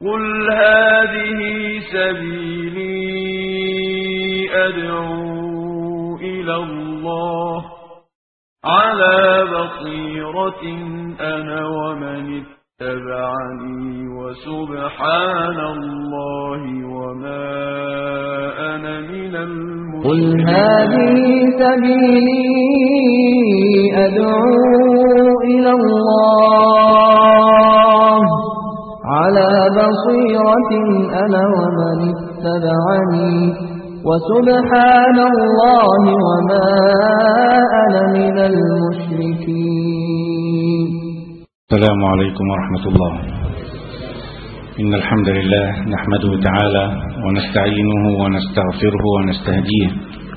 قل هذه سبيلي أدعو إلى الله على بصيرة أنا ومن اتبعني وسبحان الله وما أنا من قل المشركين هذه سبيلي أدعو إلى الله على بصيرة أنا ومن اتبعني وسبحان الله وما أنا من المشركين السلام عليكم ورحمة الله إن الحمد لله نحمده تعالى ونستعينه ونستغفره ونستهديه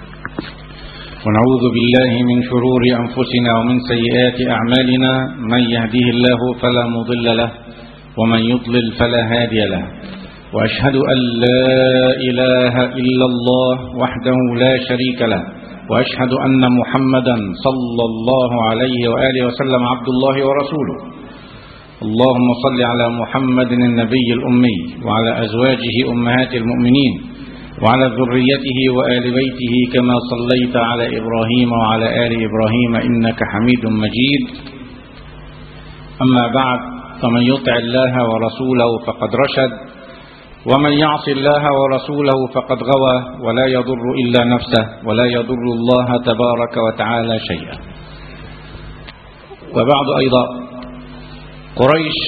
ونعوذ بالله من شرور أنفسنا ومن سيئات أعمالنا من يهديه الله فلا مضل له ومن يضلل فلا هادي له وأشهد أن لا إله إلا الله وحده لا شريك له وأشهد أن محمدا صلى الله عليه وآله وسلم عبد الله ورسوله اللهم صل على محمد النبي الأمي وعلى أزواجه أمهات المؤمنين وعلى ذريته وآل بيته كما صليت على إبراهيم وعلى آل إبراهيم إنك حميد مجيد أما بعد فمن يطع الله ورسوله فقد رشد ومن يعص الله ورسوله فقد غوى ولا يضر إلا نفسه ولا يضر الله تبارك وتعالى شيئا وبعد أيضا قريش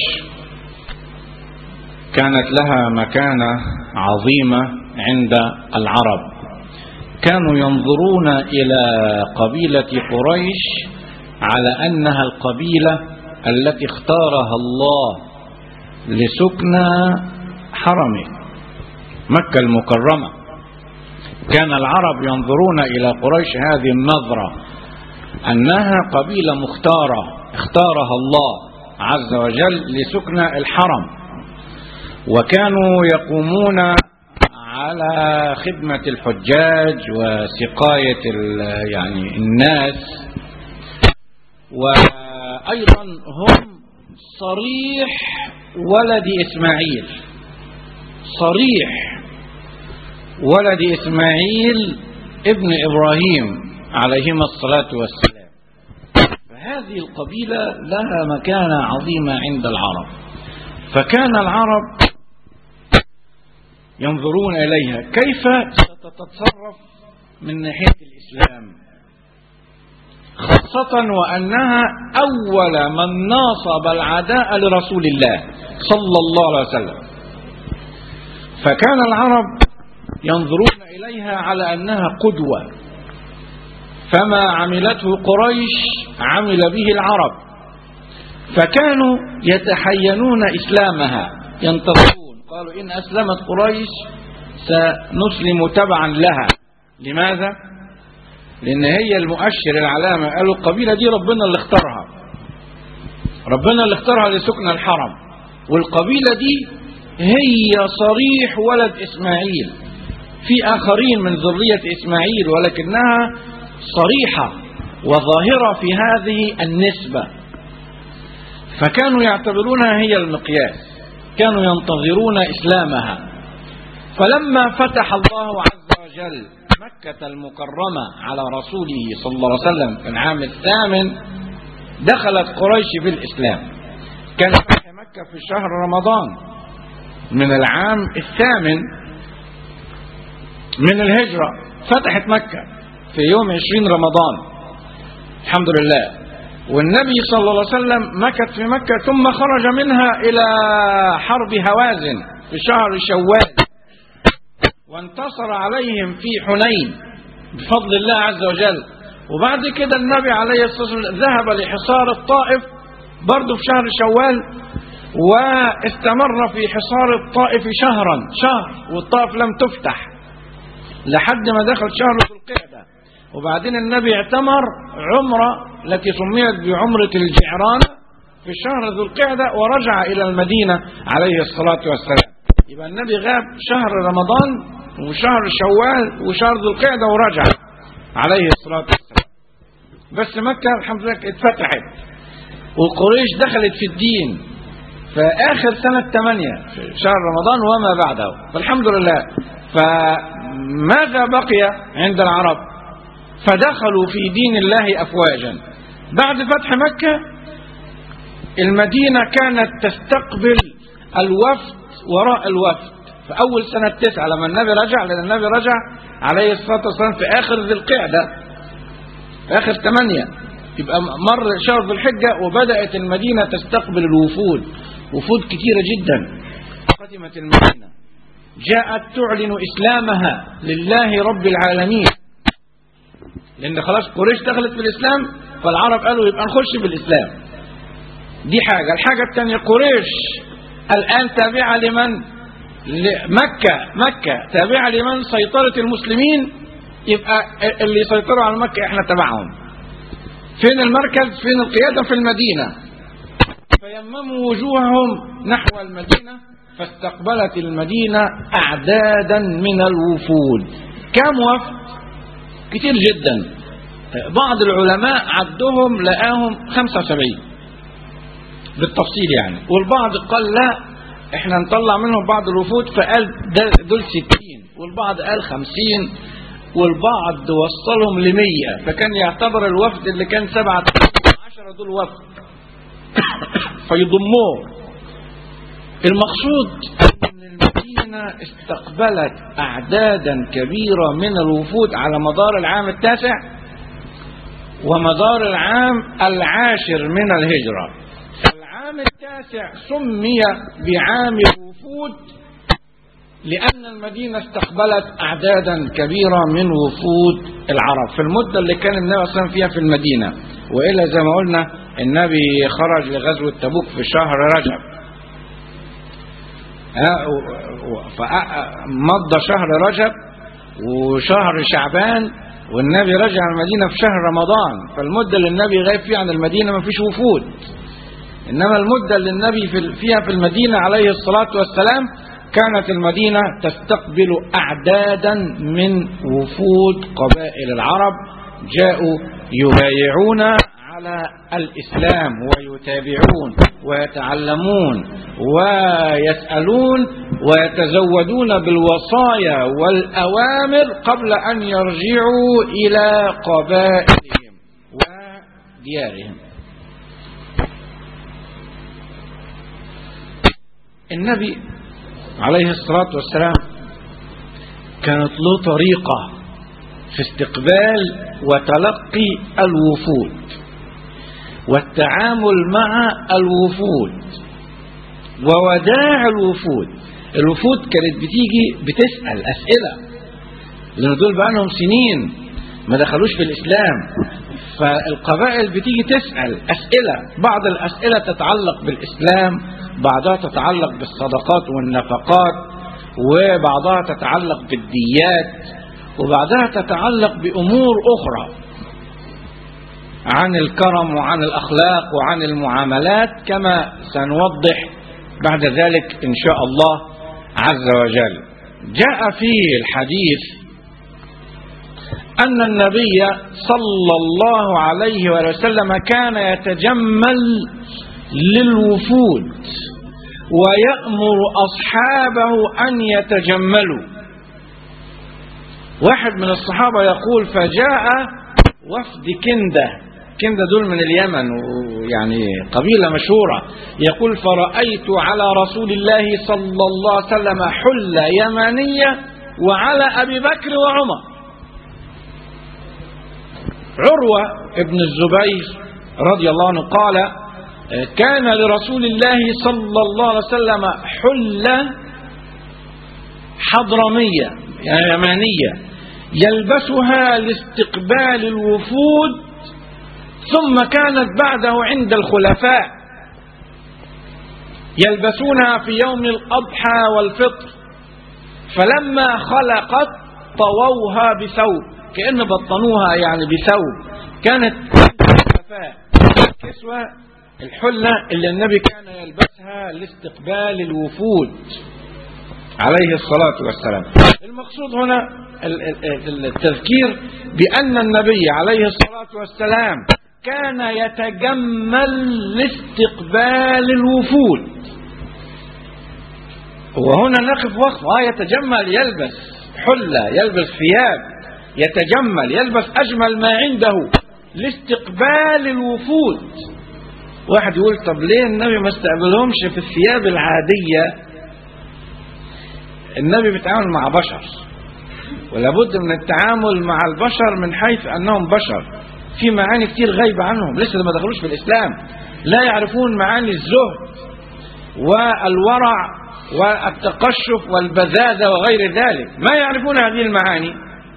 كانت لها مكانة عظيمة عند العرب كانوا ينظرون إلى قبيلة قريش على أنها القبيلة التي اختارها الله لسكنى حرمه مكة المكرمة كان العرب ينظرون إلى قريش هذه النظرة أنها قبيلة مختارة اختارها الله عز وجل لسكنى الحرم وكانوا يقومون على خدمة الحجاج وسقاية ال- يعني الناس وأيضا هم صريح ولد إسماعيل صريح ولد إسماعيل ابن إبراهيم عليهما الصلاة والسلام فهذه القبيلة لها مكانة عظيمة عند العرب فكان العرب ينظرون إليها كيف ستتصرف من ناحية الإسلام خاصة وأنها أول من ناصب العداء لرسول الله صلى الله عليه وسلم فكان العرب ينظرون إليها على أنها قدوة فما عملته قريش عمل به العرب فكانوا يتحينون إسلامها ينتظرون قالوا إن أسلمت قريش سنسلم تبعا لها لماذا؟ لأن هي المؤشر العلامة قالوا القبيلة دي ربنا اللي اختارها ربنا اللي اختارها لسكن الحرم والقبيلة دي هي صريح ولد إسماعيل في آخرين من ذرية إسماعيل ولكنها صريحة وظاهرة في هذه النسبة فكانوا يعتبرونها هي المقياس كانوا ينتظرون إسلامها فلما فتح الله عز وجل مكة المكرمة على رسوله صلى الله عليه وسلم في العام الثامن دخلت قريش في الإسلام كان فتح مكة في شهر رمضان من العام الثامن من الهجرة فتحت مكة في يوم عشرين رمضان الحمد لله والنبي صلى الله عليه وسلم مكث في مكة ثم خرج منها إلى حرب هوازن في شهر شوال وانتصر عليهم في حنين بفضل الله عز وجل وبعد كده النبي عليه الصلاة والسلام ذهب لحصار الطائف برضه في شهر شوال واستمر في حصار الطائف شهرا شهر والطائف لم تفتح لحد ما دخل شهر ذو القعدة وبعدين النبي اعتمر عمرة التي سميت بعمرة الجعران في شهر ذو القعدة ورجع إلى المدينة عليه الصلاة والسلام يبقى النبي غاب شهر رمضان وشهر شوال وشهر ذو القعدة ورجع عليه الصلاة والسلام بس مكة الحمد لله اتفتحت وقريش دخلت في الدين في آخر سنة 8 في شهر رمضان وما بعده فالحمد لله فماذا بقي عند العرب فدخلوا في دين الله أفواجا بعد فتح مكة المدينة كانت تستقبل الوفد وراء الوفد في أول سنة تسعة لما النبي رجع لأن النبي رجع عليه الصلاة والسلام في آخر ذي القعدة في آخر ثمانية يبقى مر شهر ذو الحجة وبدأت المدينة تستقبل الوفود وفود كثيرة جدا قدمت المدينة جاءت تعلن إسلامها لله رب العالمين لأن خلاص قريش دخلت في الإسلام فالعرب قالوا يبقى نخش بالإسلام دي حاجة الحاجة الثانية قريش الآن تابعة لمن مكة مكة تابعة لمن سيطرة المسلمين يبقى اللي يسيطروا على مكة احنا تبعهم فين المركز فين القيادة في المدينة فيمموا وجوههم نحو المدينة فاستقبلت المدينة أعدادا من الوفود كم وفد كتير جدا بعض العلماء عدهم لقاهم 75 بالتفصيل يعني والبعض قال لا احنا نطلع منهم بعض الوفود فقال ده دول 60 والبعض قال 50 والبعض وصلهم ل 100 فكان يعتبر الوفد اللي كان سبعة عشرة دول وفد فيضموه المقصود ان المدينة استقبلت اعدادا كبيرة من الوفود على مدار العام التاسع ومدار العام العاشر من الهجرة العام التاسع سمي بعام الوفود لأن المدينة استقبلت أعدادا كبيرة من وفود العرب في المدة اللي كان النبي صلى الله عليه وسلم فيها في المدينة وإلا زي ما قلنا النبي خرج لغزوة تبوك في شهر رجب مضى شهر رجب وشهر شعبان والنبي رجع المدينة في شهر رمضان فالمدة اللي النبي غايب فيها عن المدينة ما فيش وفود إنما المدة اللي النبي فيها في المدينة عليه الصلاة والسلام كانت المدينة تستقبل أعدادا من وفود قبائل العرب جاءوا يبايعون على الإسلام ويتابعون ويتعلمون ويسألون ويتزودون بالوصايا والأوامر قبل أن يرجعوا إلى قبائلهم وديارهم النبي عليه الصلاة والسلام كانت له طريقة في استقبال وتلقي الوفود والتعامل مع الوفود ووداع الوفود الوفود كانت بتيجي بتسأل أسئلة لأن دول بقى لهم سنين ما دخلوش في الإسلام فالقبائل بتيجي تسأل أسئلة بعض الأسئلة تتعلق بالإسلام بعضها تتعلق بالصدقات والنفقات وبعضها تتعلق بالديات وبعضها تتعلق بأمور أخرى عن الكرم وعن الأخلاق وعن المعاملات كما سنوضح بعد ذلك إن شاء الله عز وجل جاء في الحديث أن النبي صلى الله عليه وسلم كان يتجمل للوفود ويأمر أصحابه أن يتجملوا واحد من الصحابة يقول فجاء وفد كندة كندة دول من اليمن ويعني قبيلة مشهورة يقول فرأيت على رسول الله صلى الله عليه وسلم حلة يمانية وعلى أبي بكر وعمر عروة ابن الزبير رضي الله عنه قال كان لرسول الله صلى الله عليه وسلم حلة حضرمية يعني يمانية يلبسها لاستقبال الوفود ثم كانت بعده عند الخلفاء يلبسونها في يوم الأضحى والفطر فلما خلقت طووها بثوب كأن بطنوها يعني بثوب كانت الخلفاء كسوة الحلة اللي النبي كان يلبسها لاستقبال الوفود عليه الصلاة والسلام المقصود هنا التذكير بأن النبي عليه الصلاة والسلام كان يتجمل لاستقبال الوفود وهنا نقف وقف آه يتجمل يلبس حلة يلبس ثياب يتجمل يلبس أجمل ما عنده لاستقبال الوفود واحد يقول طب ليه النبي ما استقبلهمش في الثياب العادية النبي بيتعامل مع بشر ولابد من التعامل مع البشر من حيث أنهم بشر في معاني كتير غايبة عنهم لسه ما دخلوش في الإسلام لا يعرفون معاني الزهد والورع والتقشف والبذاذة وغير ذلك ما يعرفون هذه المعاني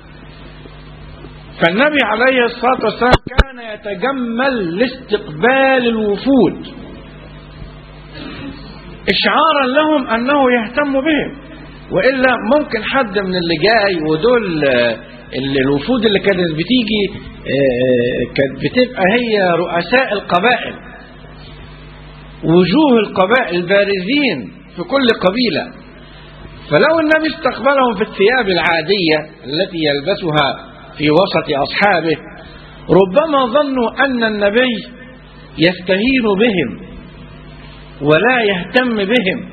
فالنبي عليه الصلاة والسلام كان يتجمل لاستقبال الوفود إشعارا لهم أنه يهتم بهم وإلا ممكن حد من اللي جاي ودول اللي الوفود اللي كانت بتيجي كانت بتبقى هي رؤساء القبائل وجوه القبائل البارزين في كل قبيلة فلو النبي استقبلهم في الثياب العادية التي يلبسها في وسط أصحابه ربما ظنوا أن النبي يستهين بهم ولا يهتم بهم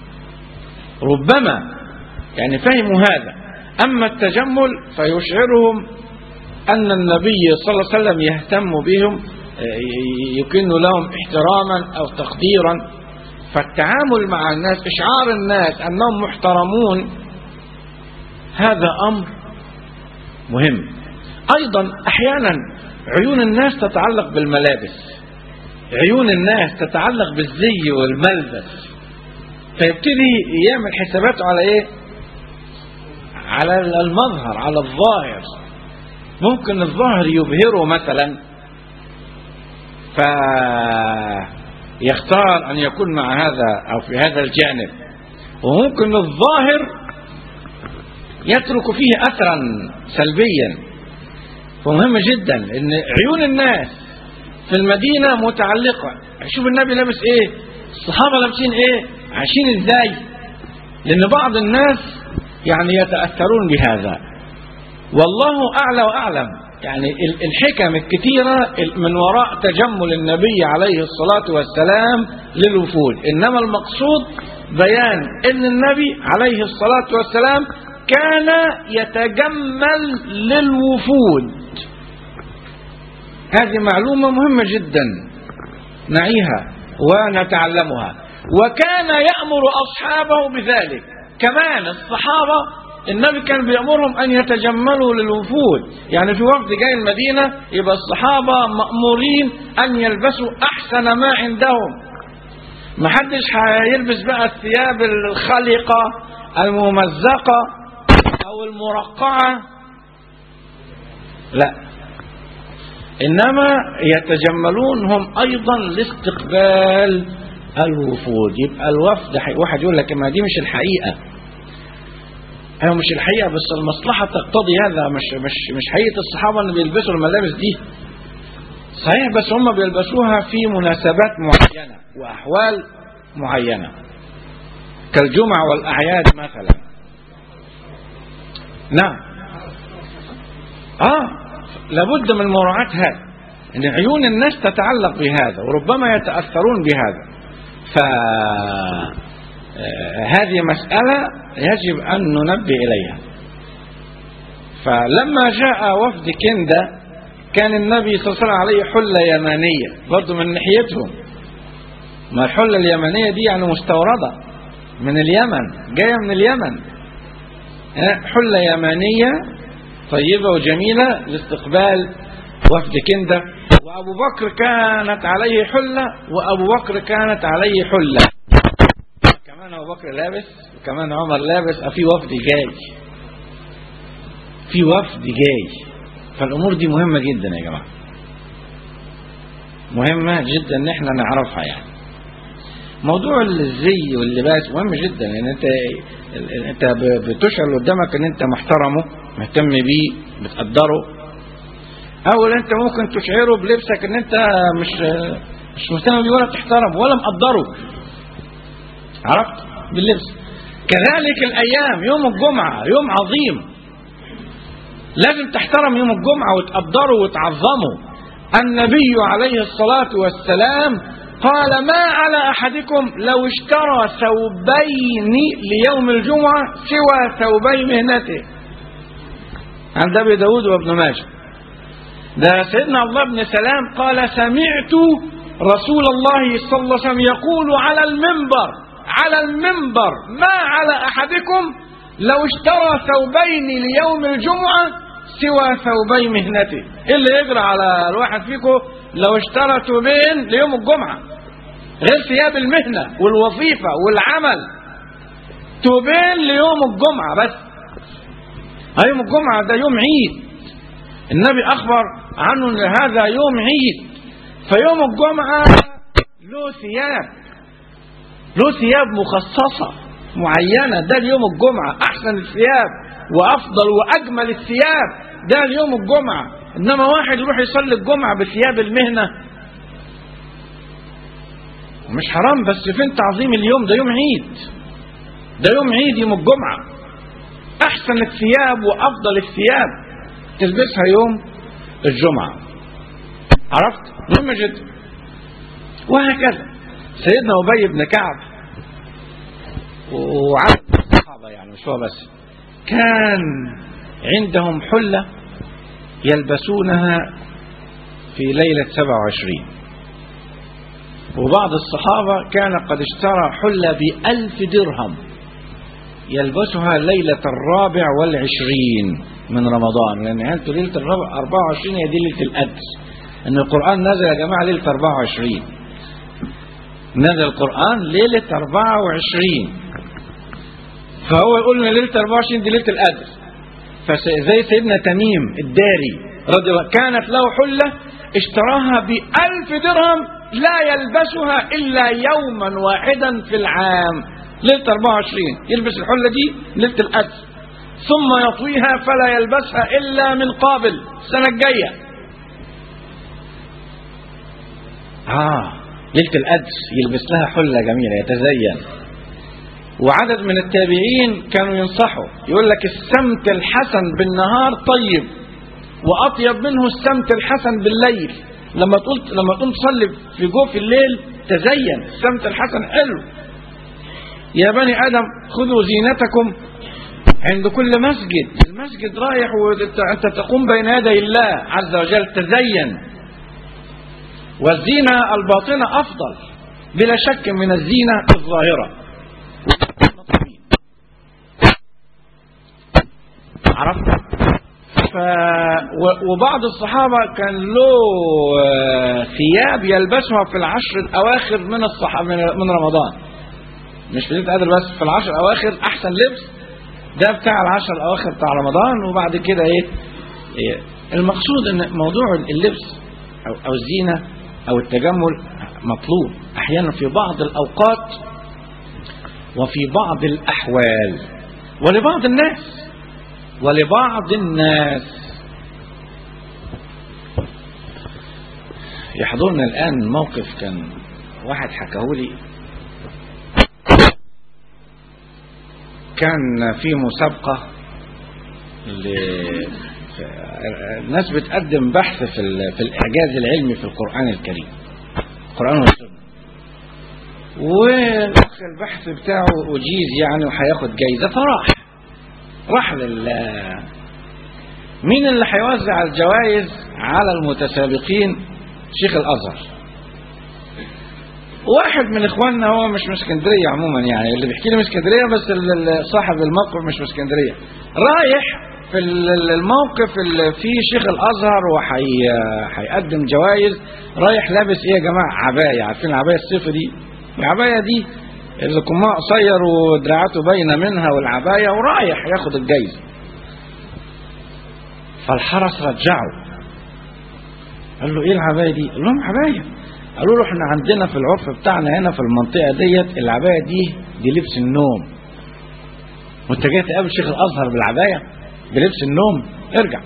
ربما يعني فهموا هذا أما التجمل فيشعرهم أن النبي صلى الله عليه وسلم يهتم بهم يكن لهم احتراما أو تقديرا فالتعامل مع الناس إشعار الناس أنهم محترمون هذا أمر مهم أيضا أحيانا عيون الناس تتعلق بالملابس عيون الناس تتعلق بالزي والملبس فيبتدي يعمل حساباته على ايه على المظهر على الظاهر ممكن الظاهر يبهره مثلا فيختار أن يكون مع هذا أو في هذا الجانب وممكن الظاهر يترك فيه أثرا سلبيا فمهم جدا ان عيون الناس في المدينة متعلقة شوف النبي لابس ايه الصحابة لابسين ايه عايشين ازاي لان بعض الناس يعني يتأثرون بهذا والله أعلى وأعلم يعني الحكم الكثيرة من وراء تجمل النبي عليه الصلاة والسلام للوفود إنما المقصود بيان أن النبي عليه الصلاة والسلام كان يتجمل للوفود هذه معلومة مهمة جدا نعيها ونتعلمها وكان يأمر أصحابه بذلك كمان الصحابة النبي كان بيأمرهم أن يتجملوا للوفود يعني في وقت جاي المدينة يبقى الصحابة مأمورين أن يلبسوا أحسن ما عندهم ما حدش هيلبس بقى الثياب الخلقة الممزقة أو المرقعة لا إنما يتجملون هم أيضا لاستقبال الوفود يبقى الوفد واحد يقول لك ما دي مش الحقيقة هي مش الحقيقة بس المصلحة تقتضي هذا مش مش مش حقيقة الصحابة اللي بيلبسوا الملابس دي صحيح بس هم بيلبسوها في مناسبات معينة وأحوال معينة كالجمع والأعياد مثلا نعم آه لابد من مراعاة هذا ان عيون الناس تتعلق بهذا وربما يتأثرون بهذا ف هذه مسألة يجب أن ننبه إليها فلما جاء وفد كندة كان النبي صلى الله عليه وسلم عليه حلة يمانية برضو من ناحيتهم ما الحلة اليمانية دي يعني مستوردة من اليمن جاية من اليمن حلة يمانية طيبة وجميلة لاستقبال وفد كندة وأبو بكر كانت عليه حلة وأبو بكر كانت عليه حلة كمان أبو بكر لابس وكمان عمر لابس في وفد جاي في وفد جاي فالأمور دي مهمة جدا يا جماعة مهمة جدا ان احنا نعرفها يعني موضوع الزي واللباس مهم جدا لان انت انت بتشعر اللي قدامك ان انت محترمه مهتم بيه بتقدره او انت ممكن تشعره بلبسك ان انت مش مش مهتم بيه ولا تحترم ولا مقدره عرفت باللبس كذلك الايام يوم الجمعه يوم عظيم لازم تحترم يوم الجمعه وتقدره وتعظمه النبي عليه الصلاه والسلام قال ما على أحدكم لو اشترى ثوبين ليوم الجمعة سوى ثوبي مهنته عند أبي داود وابن ماجه ده سيدنا عبد الله بن سلام قال سمعت رسول الله صلى الله عليه وسلم يقول على المنبر على المنبر ما على أحدكم لو اشترى ثوبين ليوم الجمعة سوى ثوبي مهنته إيه اللي يجرى على الواحد فيكم لو اشترى ثوبين ليوم الجمعة غير ثياب المهنة والوظيفة والعمل ثوبين ليوم الجمعة بس يوم الجمعة ده يوم عيد النبي أخبر عنه أن هذا يوم عيد فيوم الجمعة له ثياب له ثياب مخصصة معينة ده اليوم الجمعة أحسن الثياب وأفضل وأجمل الثياب ده اليوم الجمعة إنما واحد يروح يصلي الجمعة بثياب المهنة مش حرام بس فين تعظيم اليوم ده يوم عيد ده يوم عيد يوم الجمعة أحسن الثياب وأفضل الثياب تلبسها يوم الجمعة عرفت؟ مهم جدا وهكذا سيدنا أبي بن كعب وعدد الصحابة يعني مش هو بس كان عندهم حلة يلبسونها في ليلة 27 وبعض الصحابة كان قد اشترى حلة بألف درهم يلبسها ليلة الرابع والعشرين من رمضان لأن أنتوا ليلة الرابع 24 هي دي ليلة القدس أن القرآن نزل يا جماعة ليلة 24 نزل القرآن ليلة 24 فهو يقول ان ليله 24 دي ليله القدر فزي سيدنا تميم الداري رضي الله كانت له حله اشتراها بألف درهم لا يلبسها إلا يوما واحدا في العام ليلة 24 يلبس الحلة دي ليلة القدر ثم يطويها فلا يلبسها إلا من قابل السنة الجاية آه ليلة القدس يلبس لها حلة جميلة يتزين وعدد من التابعين كانوا ينصحوا يقول لك السمت الحسن بالنهار طيب واطيب منه السمت الحسن بالليل لما تقول لما تقوم تصلي في جوف الليل تزين السمت الحسن حلو يا بني ادم خذوا زينتكم عند كل مسجد المسجد رايح وانت تقوم بين يدي الله عز وجل تزين والزينه الباطنه افضل بلا شك من الزينه الظاهره عرفت ف وبعض الصحابة كان له ثياب يلبسها في العشر الأواخر من الصح... من رمضان مش في ليلة قدر بس في العشر الأواخر أحسن لبس ده بتاع العشر الأواخر بتاع رمضان وبعد كده إيه, إيه المقصود إن موضوع اللبس أو, أو الزينة أو التجمل مطلوب أحيانا في بعض الأوقات وفي بعض الأحوال ولبعض الناس ولبعض الناس يحضرنا الآن موقف كان واحد حكاهولي كان في مسابقة الناس بتقدم بحث في, في الإعجاز العلمي في القرآن الكريم القرآن والسنة والأخ البحث بتاعه أجيز يعني وهياخد جايزة فراح راح لل مين اللي هيوزع الجوائز على المتسابقين شيخ الازهر واحد من اخواننا هو مش من اسكندريه عموما يعني اللي بيحكي لي من اسكندريه بس صاحب الموقف مش من اسكندريه رايح في الموقف اللي فيه شيخ الازهر وهيقدم جوائز رايح لابس ايه يا جماعه عبايه عارفين العبايه الصيف دي العبايه دي اللي كماء قصير ودراعاته باينه منها والعبايه ورايح ياخد الجايزه فالحرس رجعه قال له ايه العبايه دي؟ قال لهم عبايه قالوا له احنا عندنا في العرف بتاعنا هنا في المنطقه ديت العبايه دي دي لبس النوم وانت جاي تقابل شيخ الازهر بالعبايه بلبس النوم ارجع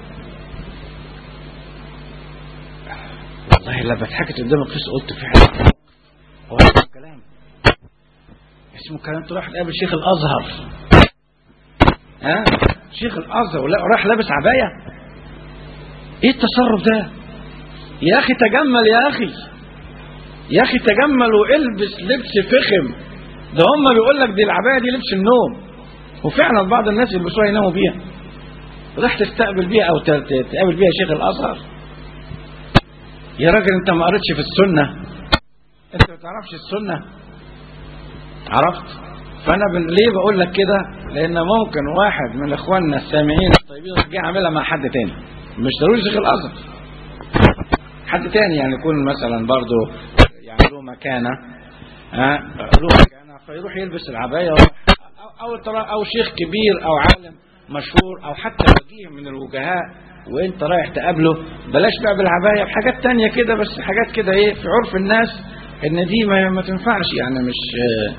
والله لما اتحكت قدام القيس قلت فعلا هو الكلام اسمه كلام تروح تقابل شيخ الازهر ها شيخ الازهر وراح لابس عبايه ايه التصرف ده يا اخي تجمل يا اخي يا اخي تجمل والبس لبس فخم ده هم بيقول لك دي العبايه دي لبس النوم وفعلا بعض الناس يلبسوها يناموا بيها راح تستقبل بيها او ت- ت- تقابل بيها شيخ الازهر يا راجل انت ما قريتش في السنه انت ما تعرفش السنه عرفت فانا بن- ليه بقول لك كده لان ممكن واحد من اخواننا السامعين الطيبين جه عاملها مع حد تاني مش ضروري شيخ الازهر حد تاني يعني يكون مثلا برضه يعني له مكانه ها له مكانه فيروح يلبس العبايه ويروح- او او ترى- او شيخ كبير او عالم مشهور او حتى وجيه من الوجهاء وانت رايح تقابله بلاش بقى بالعبايه بحاجات تانية كده بس حاجات كده ايه في عرف الناس ان دي ما, ما تنفعش يعني مش آه.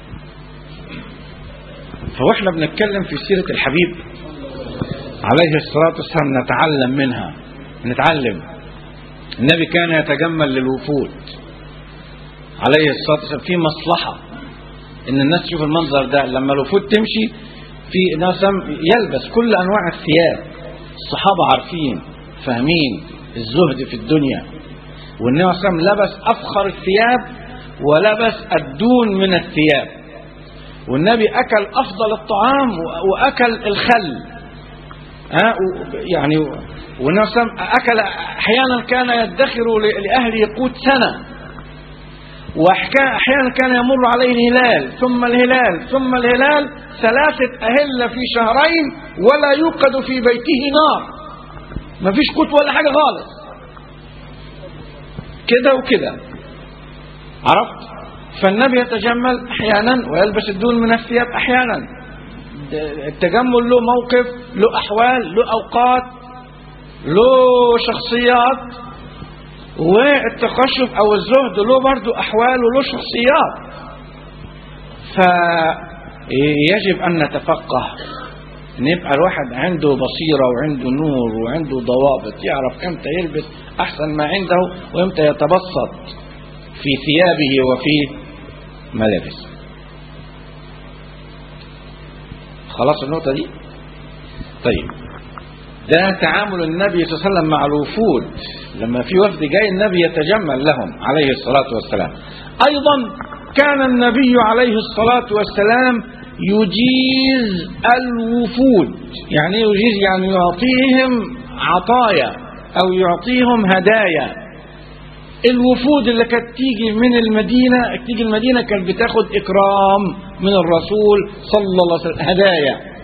فواحنا بنتكلم في سيره الحبيب عليه الصلاه والسلام نتعلم منها نتعلم النبي كان يتجمل للوفود عليه الصلاه والسلام في مصلحه ان الناس تشوف المنظر ده لما الوفود تمشي في ناس يلبس كل انواع الثياب الصحابه عارفين فاهمين الزهد في الدنيا والنبي صلى الله عليه وسلم لبس افخر الثياب ولبس الدون من الثياب والنبي اكل افضل الطعام و- واكل الخل ها و- يعني و- والنبي صلى الله عليه وسلم اكل احيانا كان يدخر ل- لاهله قوت سنه وأحيانا كان يمر عليه الهلال ثم الهلال ثم الهلال ثلاثة أهلة في شهرين ولا يوقد في بيته نار ما فيش قوت ولا حاجة خالص كده وكده عرفت فالنبي يتجمل أحيانا ويلبس الدون من الثياب أحيانا التجمل له موقف له أحوال له أوقات له شخصيات والتقشف او الزهد له برضه احوال وله شخصيات فيجب ان نتفقه ان يبقى الواحد عنده بصيره وعنده نور وعنده ضوابط يعرف امتى يلبس احسن ما عنده وامتى يتبسط في ثيابه وفي ملابسه خلاص النقطه دي طيب ده تعامل النبي صلى الله عليه وسلم مع الوفود لما في وفد جاي النبي يتجمل لهم عليه الصلاة والسلام أيضا كان النبي عليه الصلاة والسلام يجيز الوفود يعني إيه يجيز يعني يعطيهم عطايا أو يعطيهم هدايا الوفود اللي كانت تيجي من المدينة تيجي المدينة كانت بتاخد إكرام من الرسول صلى الله عليه وسلم هدايا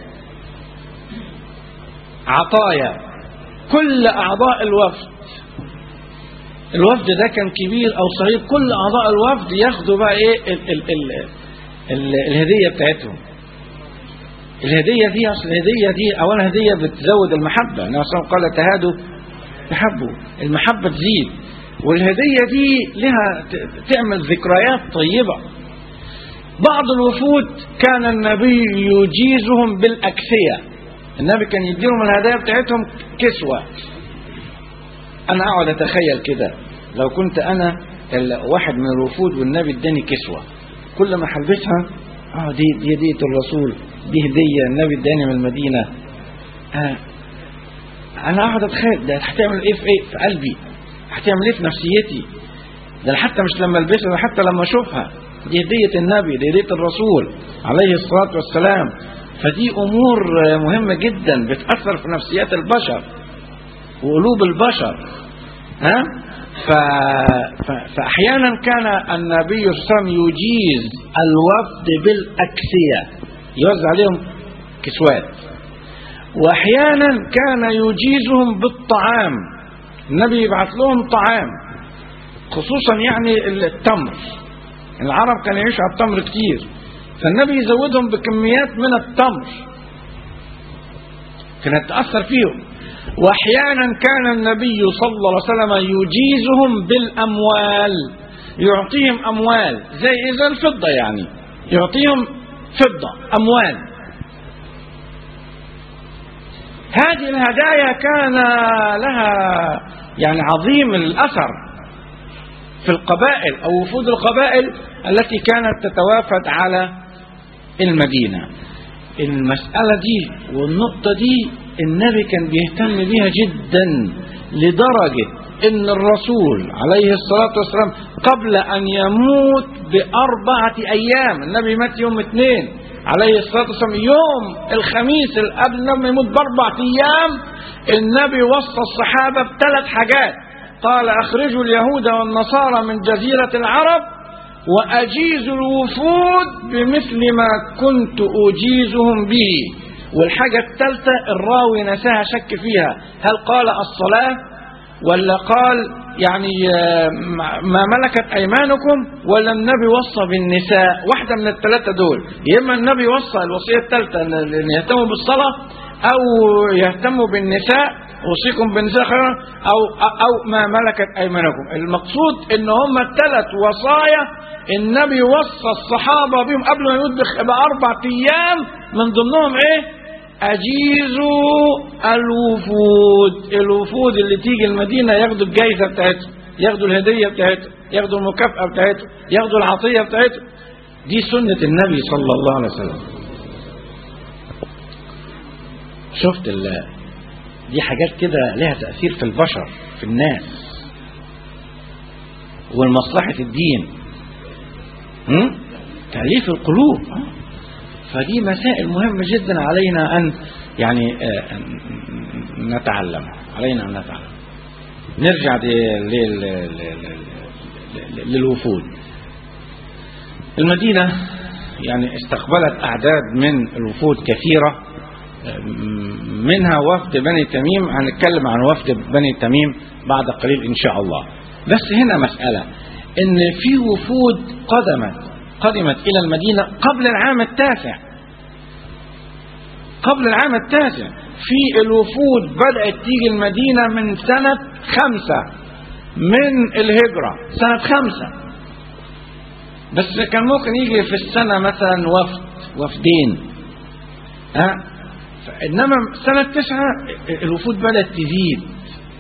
عطايا كل أعضاء الوفد الوفد ده كان كبير أو صغير كل أعضاء الوفد ياخدوا بقى إيه ال ال ال ال الهدية بتاعتهم الهدية دي أصل الهدية دي أولا هدية بتزود المحبة النبي صلى الله عليه وسلم قال تهادوا تحبوا المحبة تزيد والهدية دي لها ت- تعمل ذكريات طيبة بعض الوفود كان النبي يجيزهم بالأكسية النبي كان يديهم الهدايا بتاعتهم كسوة أنا أقعد أتخيل كده لو كنت أنا ال- واحد من الوفود والنبي اداني كسوة كل ما هلبسها اه دي دي هدية الرسول دي هدية النبي اداني من المدينة آه أنا أقعد أتخيل ده هتعمل إيه في إيه في قلبي هتعمل إيه في نفسيتي ده أنا حتى مش لما ألبسها ده حتى لما أشوفها دي هدية النبي دي هدية الرسول عليه الصلاة والسلام فدي أمور آه، مهمة جدا بتأثر في نفسيات البشر وقلوب البشر ها ف... ف... فأحيانا كان النبي صلى الله عليه وسلم يجيز الوفد بالأكسية يوزع عليهم كسوات وأحيانا كان يجيزهم بالطعام النبي يبعث لهم طعام خصوصا يعني التمر العرب كانوا يعيشوا على التمر كتير فالنبي يزودهم بكميات من التمر كانت تأثر فيهم واحيانا كان النبي صلى الله عليه وسلم يجيزهم بالاموال يعطيهم اموال زي زي الفضه يعني يعطيهم فضه اموال هذه الهدايا كان لها يعني عظيم الاثر في القبائل او وفود القبائل التي كانت تتوافد على المدينه المساله دي والنقطه دي النبي كان بيهتم بيها جدا لدرجة ان الرسول عليه الصلاة والسلام قبل ان يموت باربعة ايام النبي مات يوم اثنين عليه الصلاة والسلام يوم الخميس اللي قبل ما يموت باربع ايام النبي وصى الصحابة بثلاث حاجات قال اخرجوا اليهود والنصارى من جزيرة العرب واجيزوا الوفود بمثل ما كنت اجيزهم به والحاجة الثالثة الراوي نساها شك فيها هل قال الصلاة ولا قال يعني آه، ما ملكت أيمانكم ولا النبي وصى بالنساء واحدة من الثلاثة دول يا إما النبي وصى الوصية الثالثة أن أن يهتموا بالصلاة أو يهتموا بالنساء أوصيكم بالنساء خيرا أو أو ما ملكت أيمانكم المقصود إن هم الثلاث وصايا النبي وصى الصحابة بهم قبل ما يموت بخ- بأربع أيام من ضمنهم إيه؟ أجيزوا الوفود الوفود اللي تيجي المدينة ياخدوا الجايزة بتاعتهم ياخدوا الهدية بتاعتهم ياخدوا المكافأة بتاعتهم ياخدوا العطية بتاعتهم دي سنة النبي صلى الله عليه وسلم شفت ال دي حاجات كده لها تأثير في البشر في الناس والمصلحة الدين هم؟ تأليف القلوب فدي مسائل مهمة جدا علينا أن يعني آه، أن نتعلمها علينا أن نتعلم نرجع دي- لل- لل- لل- للوفود المدينة يعني استقبلت أعداد من الوفود كثيرة آه، منها وفد بني تميم هنتكلم عن وفد بني تميم بعد قليل إن شاء الله بس هنا مسألة إن في وفود قدمت قدمت إلى المدينة قبل العام التاسع قبل العام التاسع في الوفود بدأت تيجي المدينة من سنة خمسة من الهجرة سنة خمسة بس كان ممكن يجي في السنة مثلا وفد وفدين ها إنما سنة تسعة الوفود بدأت تزيد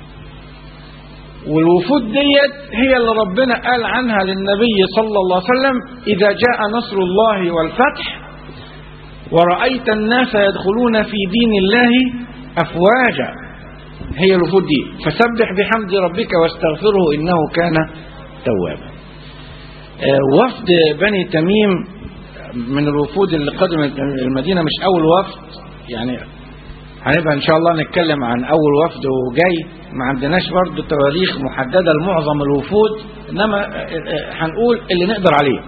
والوفود ديت هي اللي ربنا قال عنها للنبي صلى الله عليه وسلم إذا جاء نصر الله والفتح ورأيت الناس يدخلون في دين الله أفواجا هي الوفود دي فسبح بحمد ربك واستغفره إنه كان توابا آه، وفد بني تميم من الوفود اللي قدمت المدينة مش أول وفد يعني هنبقى إن شاء الله نتكلم عن أول وفد وجاي ما عندناش برضه تواريخ محددة لمعظم الوفود إنما آه، آه، هنقول اللي نقدر عليه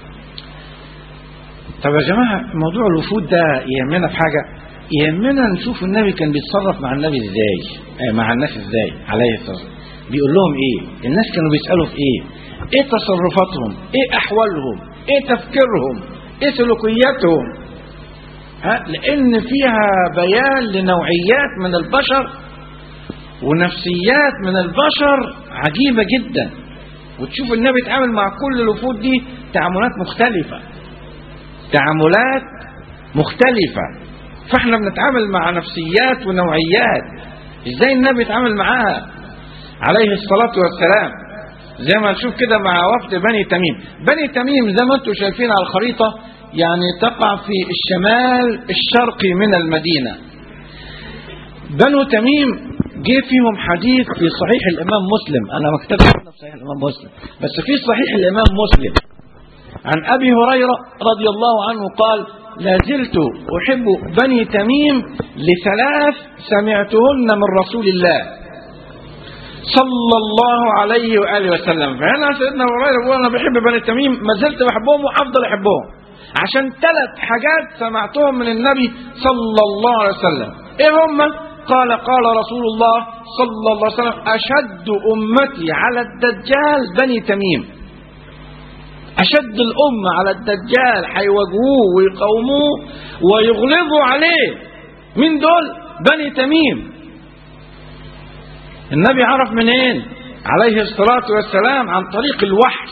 طب يا جماعة موضوع الوفود ده يهمنا في حاجة يهمنا نشوف النبي كان بيتصرف مع النبي ازاي آه، مع الناس ازاي عليه الصلاة والسلام بيقول لهم ايه الناس كانوا بيسألوا في ايه ايه تصرفاتهم ايه احوالهم ايه تفكيرهم ايه سلوكياتهم ها لان فيها بيان لنوعيات من البشر ونفسيات من البشر عجيبة جدا وتشوف النبي يتعامل مع كل الوفود دي تعاملات مختلفة تعاملات مختلفة فاحنا بنتعامل مع نفسيات ونوعيات ازاي النبي يتعامل معاها عليه الصلاة والسلام زي ما نشوف كده مع وفد بني تميم بني تميم زي ما انتم شايفين على الخريطة يعني تقع في الشمال الشرقي من المدينة بنو تميم جه فيهم حديث في صحيح الإمام مسلم أنا ما كتبتش عنه في صحيح الإمام مسلم بس في صحيح الإمام مسلم عن أبي هريرة رضي الله عنه قال لا زلت أحب بني تميم لثلاث سمعتهن من رسول الله صلى الله عليه وآله وسلم فهنا سيدنا أبو هريرة بيقول أنا بحب بني تميم ما زلت بحبهم وأفضل أحبهم عشان ثلاث حاجات سمعتهم من النبي صلى الله عليه وسلم إيه هم؟ قال قال رسول الله صلى الله عليه وسلم أشد أمتي على الدجال بني تميم أشد الأمة على الدجال هيواجهوه ويقاوموه ويغلظوا عليه من دول بني تميم النبي عرف منين عليه الصلاة والسلام عن طريق الوحي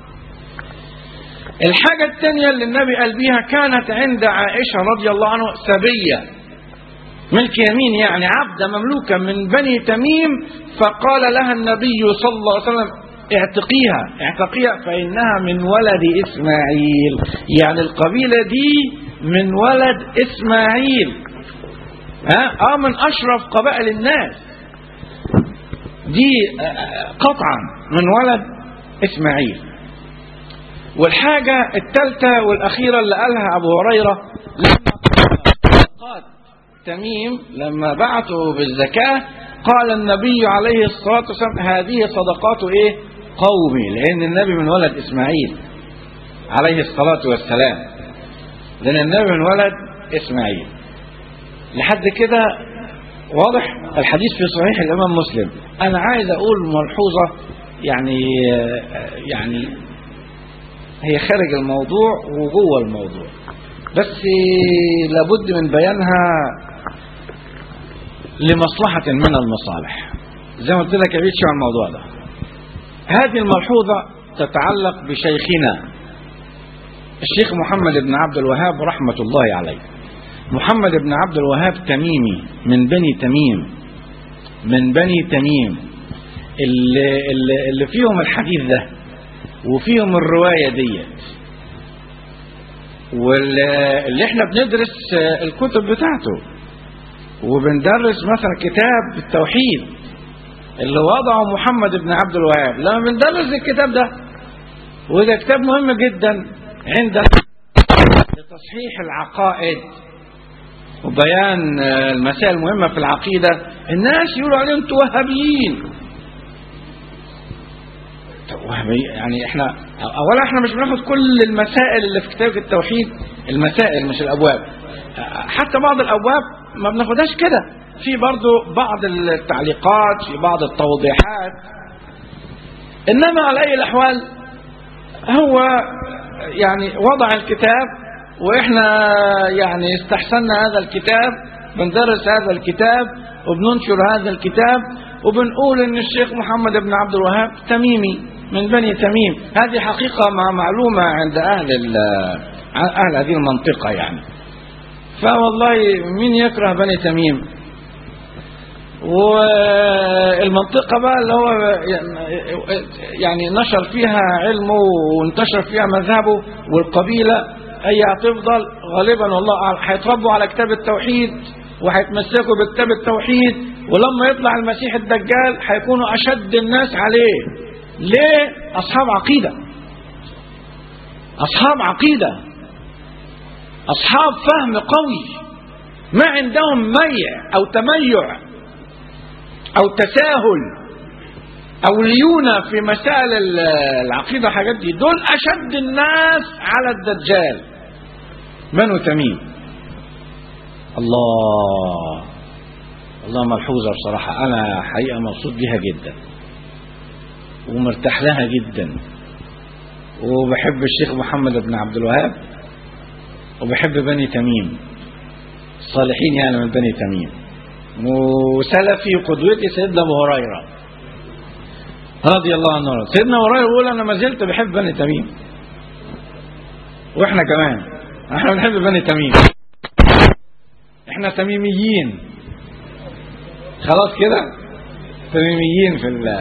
الحاجة الثانية اللي النبي قال بيها كانت عند عائشة رضي الله عنه سبية ملك يمين يعني عبدة مملوكة من بني تميم فقال لها النبي صلى الله عليه وسلم اعتقيها اعتقيها فإنها من ولد إسماعيل يعني القبيلة دي من ولد إسماعيل ها اه من أشرف قبائل الناس دي آه، قطعا من ولد اسماعيل والحاجة الثالثة والأخيرة اللي قالها أبو هريرة لما صدقات تميم لما بعثوا بالزكاة قال النبي عليه الصلاة والسلام هذه صدقات إيه قومي لأن النبي من ولد إسماعيل عليه الصلاة والسلام لأن النبي من ولد إسماعيل لحد كده واضح الحديث في صحيح الإمام مسلم أنا عايز أقول ملحوظة يعني يعني هي خارج الموضوع وجوه الموضوع بس لابد من بيانها لمصلحة من المصالح زي ما قلت لك يا بيتشو عن الموضوع ده هذه الملحوظة تتعلق بشيخنا الشيخ محمد بن عبد الوهاب رحمة الله عليه محمد بن عبد الوهاب تميمي من بني تميم من بني تميم اللي, اللي, اللي فيهم الحديث ده وفيهم الرواية ديت واللي احنا بندرس الكتب بتاعته وبندرس مثلا كتاب التوحيد اللي وضعه محمد بن عبد الوهاب لما بندرس الكتاب ده وده كتاب مهم جدا عندنا لتصحيح العقائد وبيان المسائل المهمة في العقيدة الناس يقولوا عليهم انتوا وهابيين وهابي يعني احنا اولا احنا مش بناخد كل المسائل اللي في كتاب التوحيد المسائل مش الابواب حتى بعض الابواب ما بناخدهاش كده في برضو بعض التعليقات في بعض التوضيحات انما على اي الاحوال هو يعني وضع الكتاب واحنا يعني استحسنا هذا الكتاب بندرس هذا الكتاب وبننشر هذا الكتاب وبنقول ان الشيخ محمد بن عبد الوهاب تميمي من بني تميم هذه حقيقة مع معلومة عند أهل أهل هذه المنطقة يعني فوالله مين يكره بني تميم والمنطقة بقى اللي هو يعني نشر فيها علمه وانتشر فيها مذهبه والقبيلة هي هتفضل غالبا والله أعلم هيتربوا على كتاب التوحيد وهيتمسكوا بكتاب التوحيد ولما يطلع المسيح الدجال هيكونوا أشد الناس عليه ليه أصحاب عقيدة أصحاب عقيدة أصحاب فهم قوي ما عندهم ميع أو تميع أو تساهل أو ليونة في مسائل العقيدة حاجات دي دول أشد الناس على الدجال بنو تميم الله الله ملحوظة بصراحة أنا حقيقة مبسوط بيها جدا ومرتاح لها جدا وبحب الشيخ محمد بن عبد الوهاب وبحب بني تميم الصالحين يعني من بني تميم وسلفي قدوتي سيدنا ابو هريره رضي الله عنه سيدنا ابو هريره يقول انا ما زلت بحب بني تميم واحنا كمان احنا بنحب بني تميم احنا تميميين خلاص كده تميميين في ال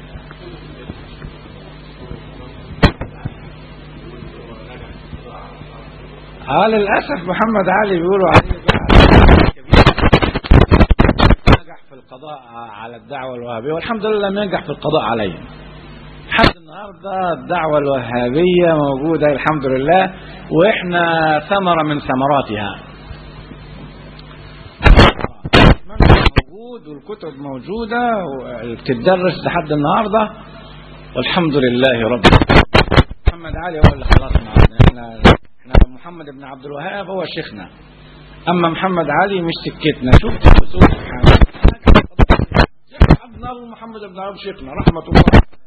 اه للاسف محمد علي بيقولوا عليه نجح في القضاء على الدعوه الوهابيه والحمد لله لم ينجح في القضاء عليه لحد النهارده الدعوه الوهابيه موجوده الحمد لله واحنا ثمره من ثمراتها موجود والكتب موجوده وبتدرس لحد النهارده والحمد لله رب محمد علي هو اللي خلصنا احنا احنا محمد بن عبد الوهاب هو شيخنا اما محمد علي مش سكتنا شوف سبحان الله ابو محمد بن عبد شيخنا رحمه الله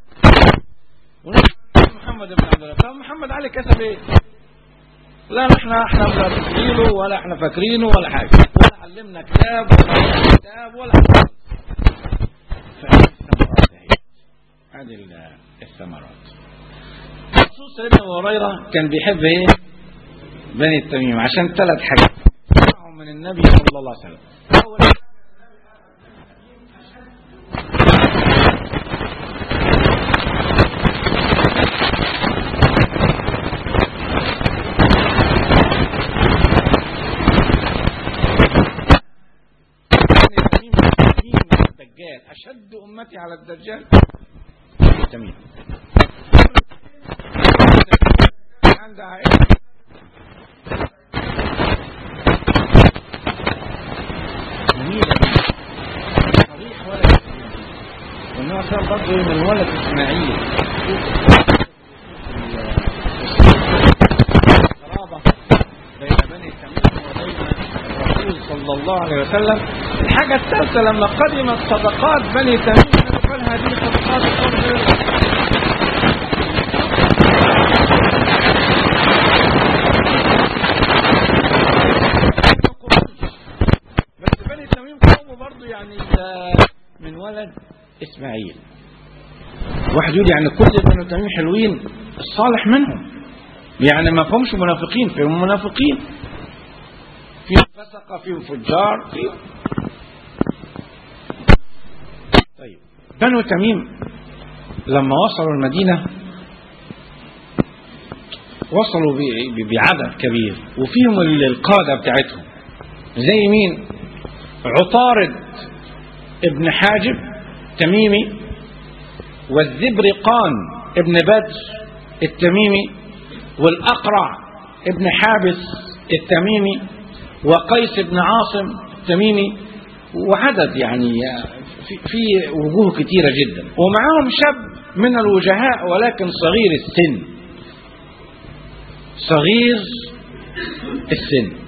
محمد بن عبد الوهاب طب محمد علي كسب ايه لا احنا احنا لا فاكرينه ولا احنا فاكرينه ولا حاجه ولا علمنا كتاب ولا كتاب ولا حاجه هذه الثمرات خصوص سيدنا ابو هريره كان بيحب ايه بني التميم عشان ثلاث حاجات من النبي صلى الله عليه وسلم أول أشد أمتي على الدجال بني تميم عند عائشة جميلة صريح ولد والنوع صار برضه من ولد إسماعيل القرابة بين بني تميم وبين الرسول صلى الله عليه وسلم الحاجة الثالثة لما قدمت صدقات بني تميم قال هذه صدقات الأرض بس بني تميم قوموا برضه يعني ده من ولد اسماعيل واحد يقول يعني كل بني تميم حلوين الصالح منهم يعني ما فهمش منافقين فيهم منافقين فيهم فسقة فيهم فجار فيهم طيب بنو تميم لما وصلوا المدينة وصلوا ب- ب- بعدد كبير وفيهم ال- القادة بتاعتهم زي مين عطارد ابن حاجب تميمي والزبرقان ابن بدر التميمي والأقرع ابن حابس التميمي وقيس بن عاصم التميمي وعدد يعني في, في وجوه كتيرة جدا ومعاهم شاب من الوجهاء ولكن صغير السن صغير السن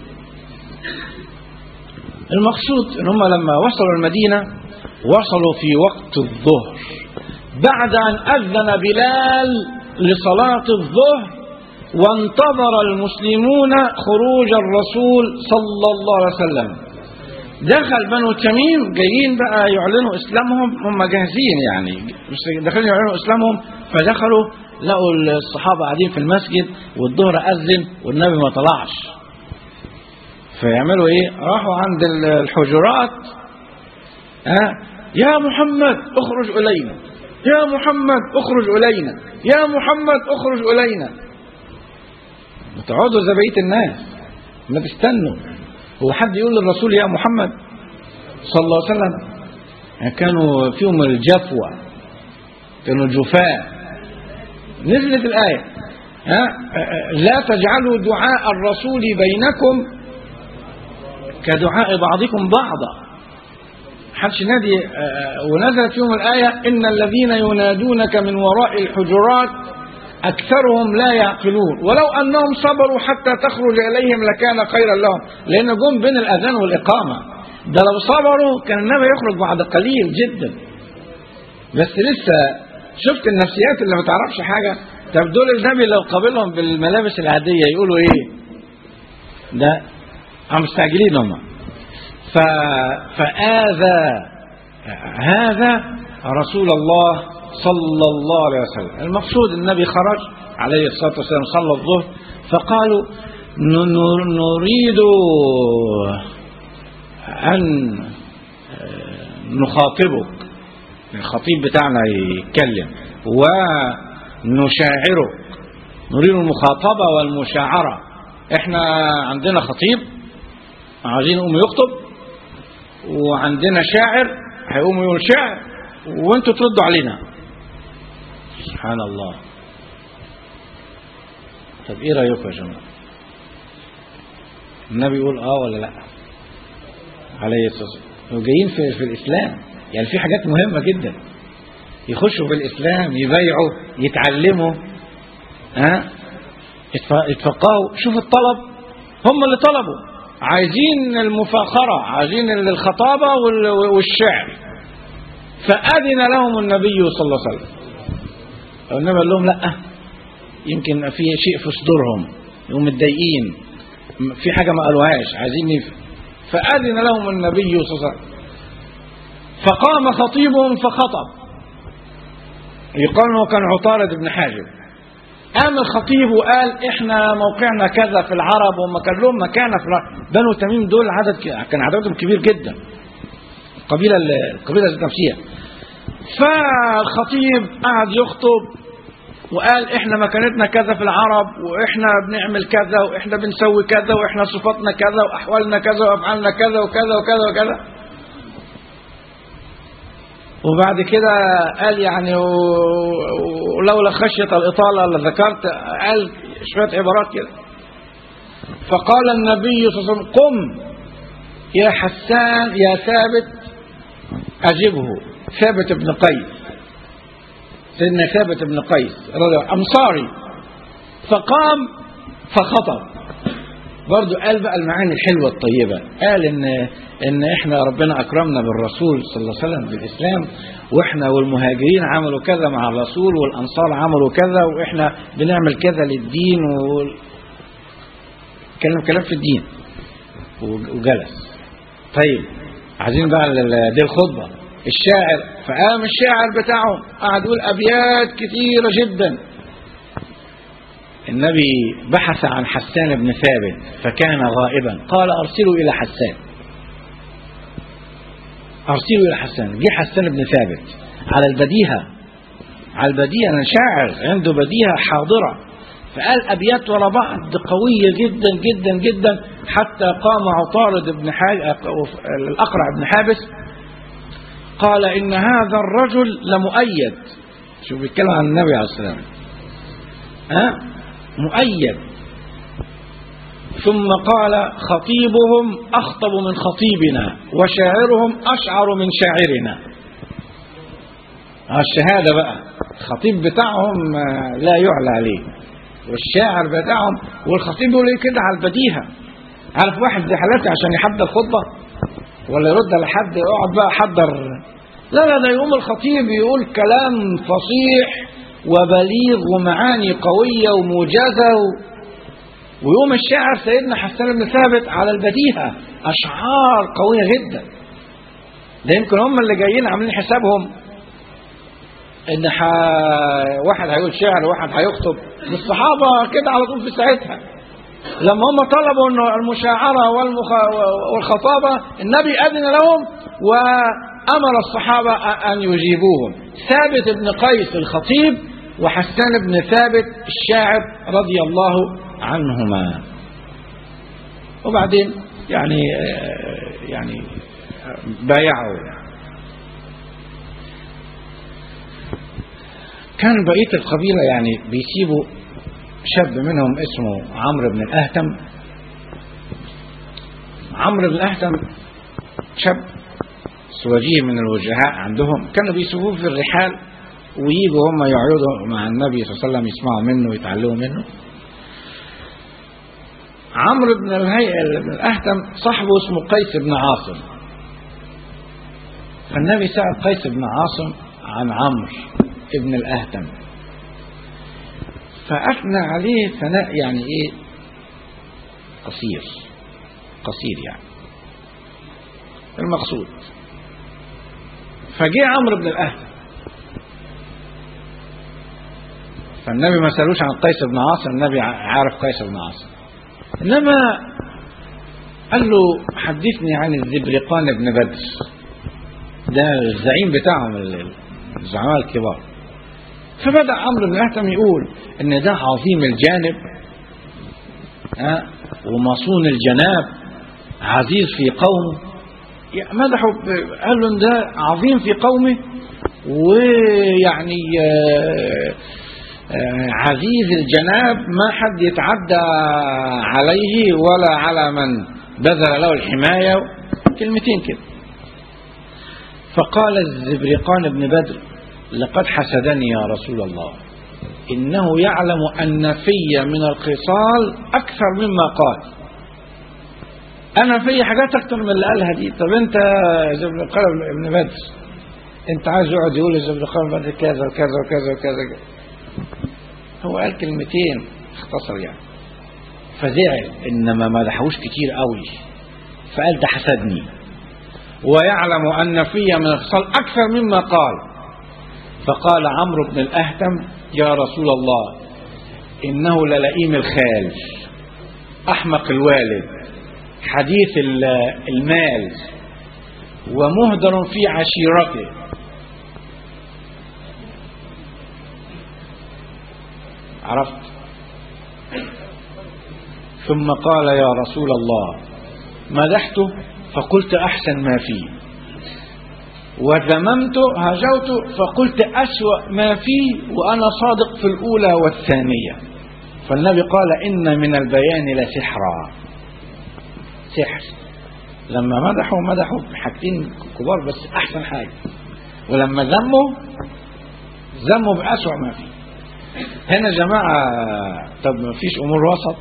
المقصود ان هم لما وصلوا المدينة وصلوا في وقت الظهر بعد ان اذن بلال لصلاة الظهر وانتظر المسلمون خروج الرسول صلى الله عليه وسلم دخل بنو تميم جايين بقى يعلنوا اسلامهم هم جاهزين يعني مش داخلين يعلنوا اسلامهم فدخلوا لقوا الصحابه قاعدين في المسجد والظهر اذن والنبي ما طلعش فيعملوا ايه راحوا عند الحجرات ها يا محمد اخرج الينا يا محمد اخرج الينا يا محمد اخرج الينا تقعدوا زي بقيه الناس ما تستنوا هو حد يقول للرسول يا محمد صلى الله عليه وسلم يعني كانوا فيهم الجفوة كانوا جفاء نزلت الآية ها لا تجعلوا دعاء الرسول بينكم كدعاء بعضكم بعضا حدش نادي ونزلت فيهم الآية إن الذين ينادونك من وراء الحجرات أكثرهم لا يعقلون ولو أنهم صبروا حتى تخرج إليهم لكان خيرا لهم لأن جم بين الأذان والإقامة ده لو صبروا كان النبي يخرج بعد قليل جدا بس لسه شفت النفسيات اللي ما تعرفش حاجة طب دول النبي لو قابلهم بالملابس العادية يقولوا إيه ده هم مستعجلين هم ف... فآذى هذا رسول الله صلى الله عليه وسلم المقصود النبي خرج عليه الصلاة والسلام صلى الظهر فقالوا نريد أن نخاطبك الخطيب بتاعنا يتكلم ونشاعرك نريد المخاطبة والمشاعرة احنا عندنا خطيب عايزين يقوم يخطب وعندنا شاعر هيقوم يقول شعر وانتوا تردوا علينا سبحان الله طب ايه رايكم يا جماعه النبي يقول اه ولا لا عليه الصلاه والسلام جايين في, في الاسلام يعني في حاجات مهمه جدا يخشوا في الاسلام يبايعوا يتعلموا ها يتفقهوا شوف الطلب هم اللي طلبوا عايزين المفاخره عايزين الخطابه والشعر فاذن لهم النبي صلى الله عليه وسلم النبي قال لهم لا يمكن في شيء في صدورهم يقوم متضايقين في حاجه ما قالوهاش عايزين يف... فاذن لهم النبي صلى الله عليه وسلم فقام خطيبهم فخطب يقال انه كان عطارد بن حاجب قام الخطيب وقال احنا موقعنا كذا في العرب وما كان لهم مكانه في العرب. بنو تميم دول عدد كان عددهم كبير جدا القبيله القبيله ذات نفسها فالخطيب قعد يخطب وقال احنا مكانتنا كذا في العرب واحنا بنعمل كذا واحنا بنسوي كذا واحنا صفاتنا كذا واحوالنا كذا وافعالنا كذا وكذا وكذا وكذا وبعد كده قال يعني و- ولولا خشية الإطالة لذكرت قال شوية عبارات كده فقال النبي صلى الله عليه وسلم قم يا حسان يا ثابت أجبه ثابت بن قيس سيدنا ثابت بن قيس رضي الله أنصاري فقام فخطب برضو قال بقى المعاني الحلوة الطيبة قال ان ان احنا ربنا اكرمنا بالرسول صلى الله عليه وسلم بالاسلام واحنا والمهاجرين عملوا كذا مع الرسول والانصار عملوا كذا واحنا بنعمل كذا للدين وال... كلام كلام في الدين و- وجلس طيب عايزين بقى ال- دي الخطبة الشاعر فقام الشاعر بتاعهم قعد يقول ابيات كثيرة جدا النبي بحث عن حسان بن ثابت فكان غائبا قال ارسلوا الى حسان ارسلوا الى حسان جه حسان بن ثابت على البديهه على البديهه انا شاعر عنده بديهه حاضره فقال ابيات ورا بعض قويه جدا جدا جدا حتى قام عطارد بن حاج... الاقرع بن حابس قال ان هذا الرجل لمؤيد شوف بيتكلم عن النبي عليه الصلاه والسلام ها مؤيد ثم قال خطيبهم أخطب من خطيبنا وشاعرهم أشعر من شاعرنا آه الشهادة بقى الخطيب بتاعهم آه، لا يعلى عليه والشاعر بتاعهم والخطيب يقول ايه كده على البديهة عارف واحد زي حالاتي عشان يحضر خطبة ولا يرد على حد يقعد بقى حضر لا لا ده يقوم الخطيب يقول كلام فصيح وبليغ ومعاني قوية وموجزة و... ويوم الشاعر سيدنا حسان بن ثابت على البديهة أشعار قوية جدا ده يمكن هم اللي جايين عاملين حسابهم ان ح... واحد هيقول شعر وواحد هيخطب الصحابة كده على طول في ساعتها لما هم طلبوا انه المشاعرة والمخ... والخطابة النبي أذن لهم وأمر الصحابة أن يجيبوهم ثابت بن قيس الخطيب وحسان بن ثابت الشاعر رضي الله عنهما وبعدين يعني يعني بايعوا كان بقية القبيلة يعني بيسيبوا شاب منهم اسمه عمرو بن الأهتم عمرو بن الأهتم شاب وجيه من الوجهاء عندهم كانوا بيسيبوه في الرحال ويجوا هم يقعدوا مع النبي صلى الله عليه وسلم يسمعوا منه ويتعلموا منه عمرو بن الهيئة بن الأهتم صاحبه اسمه قيس بن عاصم فالنبي سأل قيس بن عاصم عن عمرو ابن الأهتم فأثنى عليه ثناء يعني إيه قصير قصير يعني المقصود فجاء عمرو بن الأهتم فالنبي ما سألوش عن قيس بن عاصم النبي عارف قيس بن عاصم إنما قال له حدثني عن الزبرقان بن بدر ده الزعيم بتاعهم الزعماء الكبار فبدأ عمرو بن الأهتم يقول إن ده عظيم الجانب ها ومصون الجناب عزيز في قومه مدحه قال له إن ده عظيم في قومه ويعني آه عزيز الجناب ما حد يتعدى عليه ولا على من بذل له الحماية كلمتين كده فقال الزبرقان بن بدر لقد حسدني يا رسول الله إنه يعلم أن في من الخصال أكثر مما قال أنا في حاجات أكثر من اللي قالها دي طب أنت زبرقان بن بدر أنت عايز يقعد يقول الزبرقان بن بدر كذا وكذا وكذا وكذا هو قال كلمتين اختصر يعني فزعل انما ما دحوش كتير قوي فقال ده حسدني ويعلم ان في من الخصال اكثر مما قال فقال عمرو بن الاهتم يا رسول الله انه للئيم الخال احمق الوالد حديث المال ومهدر في عشيرته عرفت ثم قال يا رسول الله مدحته فقلت أحسن ما فيه وذممت هجوت فقلت أسوأ ما فيه وأنا صادق في الأولى والثانية فالنبي قال إن من البيان لسحرا سحر لما مدحوا مدحوا بحاجتين كبار بس أحسن حاجة ولما ذموا ذموا بأسوأ ما فيه هنا يا جماعة طب ما فيش أمور وسط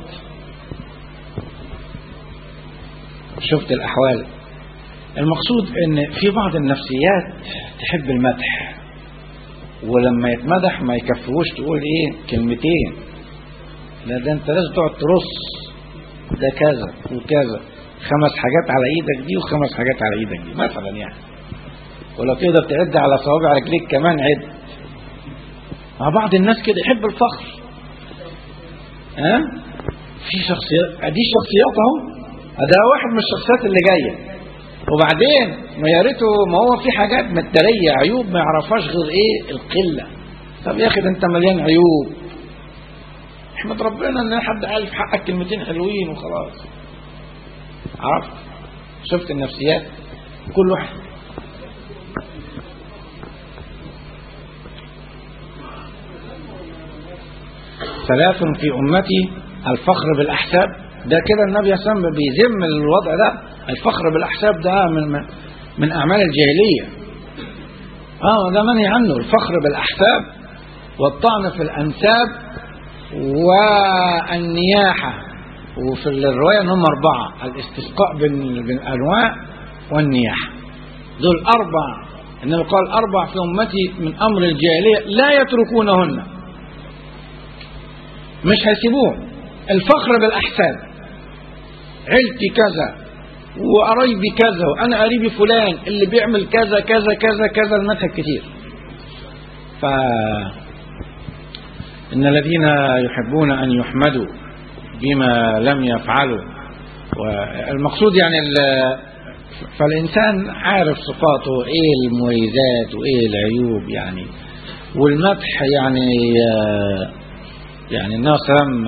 شفت الأحوال المقصود ان في بعض النفسيات تحب المدح ولما يتمدح ما يكفوش تقول ايه كلمتين لا ده انت لازم تقعد ترص ده كذا وكذا خمس حاجات على ايدك دي وخمس حاجات على ايدك دي مثلا يعني ولو تقدر تعد على صوابع رجليك كمان عد مع بعض الناس كده يحب الفخر ها في شخصيات دي شخصيات اهو ده واحد من الشخصيات اللي جايه وبعدين ما يا ريته ما هو في حاجات متريه عيوب ما يعرفهاش غير ايه القله طب يا اخي ده انت مليان عيوب احمد ربنا ان حد قال في حقك كلمتين حلوين وخلاص عرفت شفت النفسيات كل واحد ثلاث في امتي الفخر بالاحساب ده كده النبي صلى الله عليه وسلم بيذم الوضع ده الفخر بالاحساب ده من من اعمال الجاهليه اه ده منهي عنه الفخر بالاحساب والطعن في الانساب والنياحه وفي الروايه ان هم اربعه الاستسقاء بالانواع والنياحه دول اربع النبي قال اربع في امتي من امر الجاهليه لا يتركونهن مش هيسيبوه الفخر بالاحساب عيلتي كذا وقرايبي كذا وانا قريبي فلان اللي بيعمل كذا كذا كذا كذا المذهب كتير ف ان الذين يحبون ان يحمدوا بما لم يفعلوا والمقصود يعني فالانسان عارف صفاته ايه المميزات وايه العيوب يعني والمدح يعني يعني النبي صلى الله عليه وسلم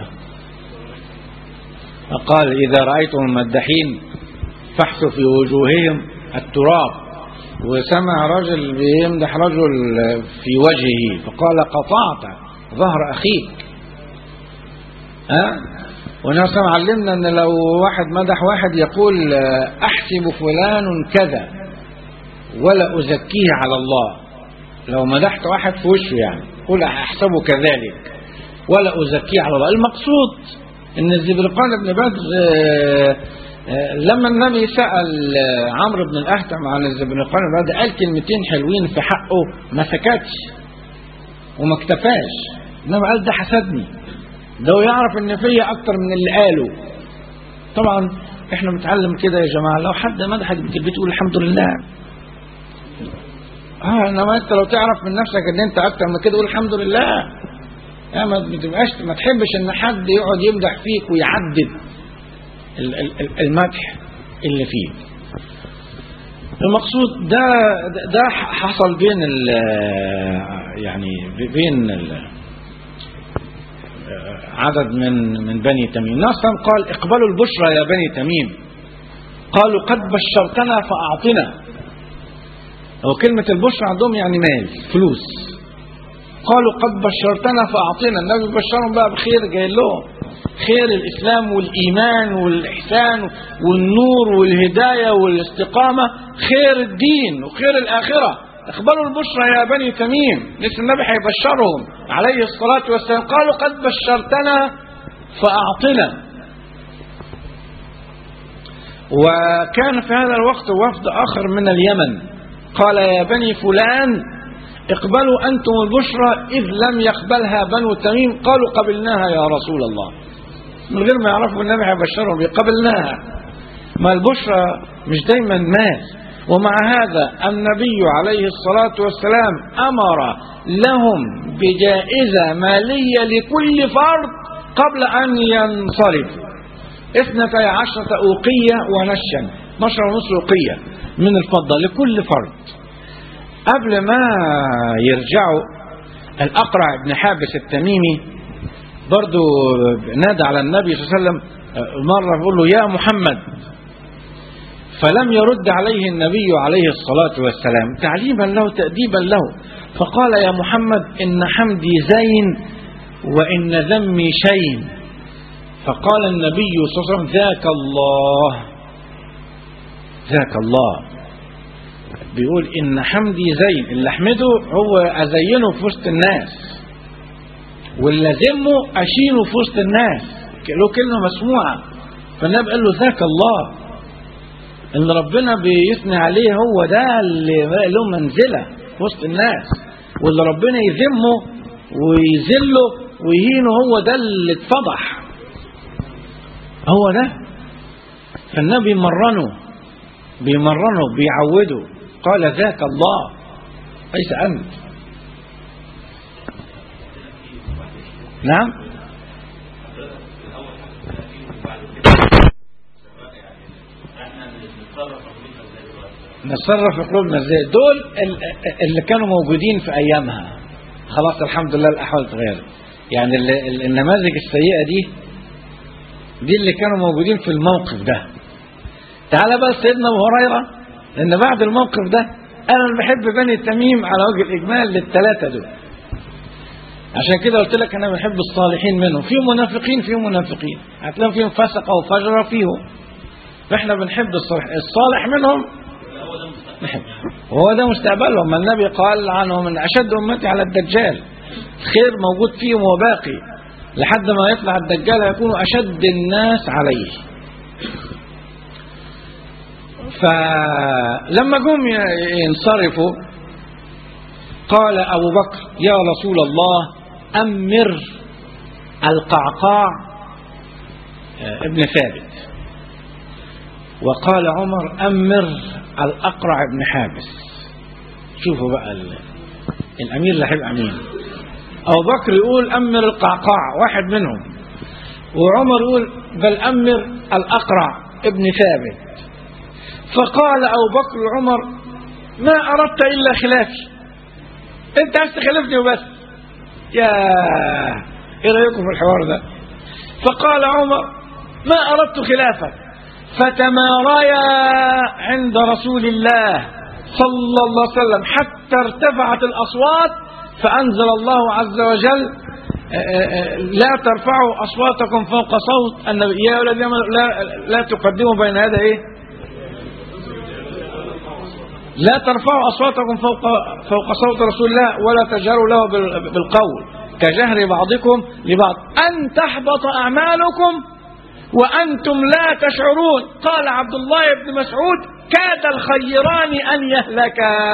قال إذا رأيتم المدحين فاحثوا في وجوههم التراب وسمع رجل بيمدح رجل في وجهه فقال قطعت ظهر أخيك ها وناس علمنا ان لو واحد مدح واحد يقول احسب فلان كذا ولا ازكيه على الله لو مدحت واحد في وشه يعني قل احسبه كذلك ولا ازكيه على الله المقصود ان الزبرقان بن بدر لما النبي سأل عمرو بن الأهتم عن الزبرقان بن بدر قال كلمتين حلوين في حقه ما سكتش وما اكتفاش انما قال ده حسدني ده يعرف ان فيا اكتر من اللي قاله طبعا احنا بنتعلم كده يا جماعه لو حد مدحك بتقول الحمد لله اه انما انت لو تعرف من نفسك ان انت اكتر من كده قول الحمد لله يعني ما تبقاش ما تحبش ان حد يقعد يمدح فيك ويعدد المدح اللي فيه المقصود ده ده حصل بين ال يعني بين ال عدد من من بني تميم ناس قال اقبلوا البشرى يا بني تميم قالوا قد بشرتنا فاعطنا هو كلمة البشرى عندهم يعني مال فلوس قالوا قد بشرتنا فأعطينا النبي بشرهم بقى بخير جاي لهم خير الإسلام والإيمان والإحسان والنور والهداية والاستقامة خير الدين وخير الآخرة اقبلوا البشرى يا بني تميم لسه النبي هيبشرهم عليه الصلاة والسلام قالوا قد بشرتنا فأعطنا وكان في هذا الوقت وفد آخر من اليمن قال يا بني فلان اقبلوا أنتم البشرى إذ لم يقبلها بنو تميم قالوا قبلناها يا رسول الله من غير ما يعرفوا النبي هيبشرهم قبلناها ما البشرى مش دايما مال ومع هذا النبي عليه الصلاة والسلام أمر لهم بجائزة مالية لكل فرد قبل أن ينصرفوا اثنتي عشرة أوقية ونشا 12 ونص أوقية من الفضة لكل فرد قبل ما يرجعوا الأقرع بن حابس التميمي برضو نادى على النبي صلى الله عليه وسلم مرة بيقول له يا محمد فلم يرد عليه النبي عليه الصلاة والسلام تعليما له تأديبا له فقال يا محمد إن حمدي زين وإن ذمي شين فقال النبي صلى الله عليه وسلم ذاك الله ذاك الله بيقول إن حمدي زين اللي أحمده هو أزينه في وسط الناس واللي ذمه أشيله في وسط الناس له كلمة مسموعة فالنبي قال له ذاك الله اللي ربنا بيثني عليه هو ده اللي له منزلة في وسط الناس واللي ربنا يذمه ويذله ويهينه هو ده اللي اتفضح هو ده فالنبي مرنه بيمرنه بيعوده قال ذاك الله ليس أنت نعم نتصرف في قلوبنا ازاي دول ال- اللي كانوا موجودين في ايامها خلاص الحمد لله الاحوال اتغيرت يعني ال- ال- النماذج السيئه دي دي اللي كانوا موجودين في الموقف ده تعال بقى سيدنا ابو هريره لان بعد الموقف ده انا بحب بني تميم على وجه الاجمال للثلاثه دول عشان كده قلت لك انا بحب الصالحين منهم في منافقين في منافقين هتلاقيهم فيهم فسقه وفجره فيهم فاحنا بنحب الصالح الصالح منهم نحب وهو ده مستقبلهم ما النبي قال عنهم من اشد امتي على الدجال خير موجود فيهم وباقي لحد ما يطلع الدجال هيكون اشد الناس عليه فلما جم ينصرفوا قال ابو بكر يا رسول الله امر القعقاع ابن ثابت وقال عمر أمر الأقرع بن حابس شوفوا بقى ال... الأمير اللي هيبقى مين أبو بكر يقول أمر القعقاع واحد منهم وعمر يقول بل أمر الأقرع ابن ثابت فقال أبو بكر لعمر ما أردت إلا خلافي أنت عايز تخالفني وبس يا إيه رأيكم في الحوار ده فقال عمر ما أردت خلافك فتماريا عند رسول الله صلى الله عليه وسلم حتى ارتفعت الأصوات فأنزل الله عز وجل لا ترفعوا أصواتكم فوق صوت النبي يا الذين لا, لا تقدموا بين هذا إيه لا ترفعوا أصواتكم فوق فوق صوت رسول الله ولا تجهروا له بالقول كجهر بعضكم لبعض أن تحبط أعمالكم وأنتم لا تشعرون قال عبد الله بن مسعود كاد الخيران أن يهلكا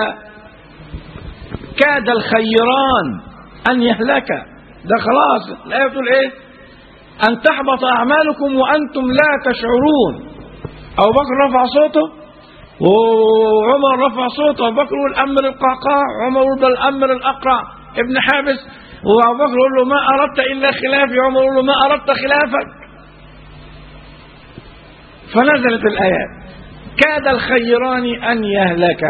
كاد الخيران أن يهلكا ده خلاص الآية بتقول إيه أن تحبط أعمالكم وأنتم لا تشعرون أبو بكر رفع صوته وعمر رفع صوته أبو بكر يقول أمر القعقاع عمر يقول بل أمر الأقرع ابن حابس وأبو بكر يقول له ما أردت إلا خلافي عمر يقول له ما أردت خلافك فنزلت الآيات كاد الخيران أن يهلكا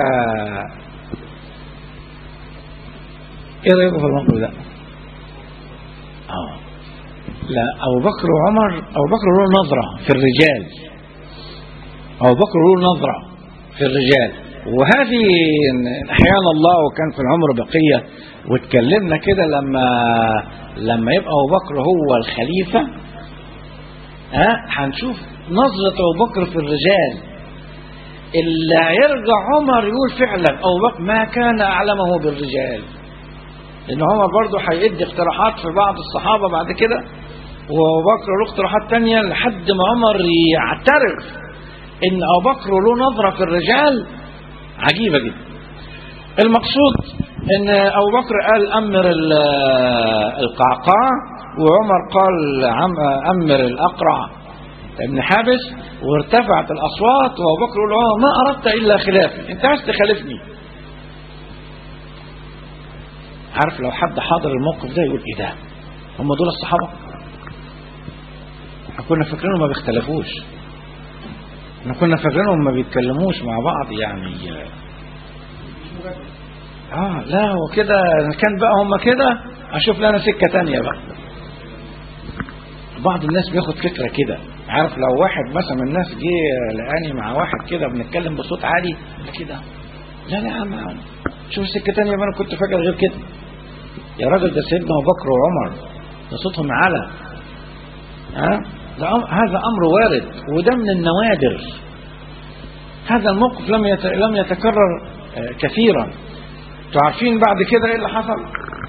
إيه رأيكم في الموقف ده؟ آه. لا أبو بكر وعمر أبو بكر له نظرة في الرجال أبو بكر له نظرة في الرجال وهذه أحيانا الله وكان في العمر بقية واتكلمنا كده لما لما يبقى أبو بكر هو الخليفة ها هنشوف نظرة أبو بكر في الرجال اللي هيرجع عمر يقول فعلا أبو بكر ما كان أعلمه بالرجال لأن عمر برضه هيدي اقتراحات في بعض الصحابة بعد كده وأبو بكر له اقتراحات تانية لحد ما عمر يعترف إن أبو بكر له نظرة في الرجال عجيبة جدا المقصود إن أبو بكر قال أمر القعقاع وعمر قال أمر الأقرع ابن حابس وارتفعت الأصوات وأبو بكر يقول عمر ما أردت إلا خلافي أنت عايز تخالفني عارف لو حد حاضر الموقف ده يقول إيه ده هم دول الصحابة احنا كنا فاكرينهم ما بيختلفوش احنا كنا فاكرينهم ما بيتكلموش مع بعض يعني اه لا هو كده كان بقى هم كده اشوف لنا سكه تانية بقى بعض الناس بياخد فكره كده عارف لو واحد مثلا من الناس جه لقاني مع واحد كده بنتكلم بصوت عالي كده لا لا يا عم شوف سكه تانية ما انا كنت فاكر غير كده يا راجل ده سيدنا ابو بكر وعمر ده صوتهم عالى ها ده أم- هذا امر وارد وده من النوادر هذا الموقف لم يت... لم يتكرر آه، كثيرا انتوا عارفين بعد كده ايه اللي حصل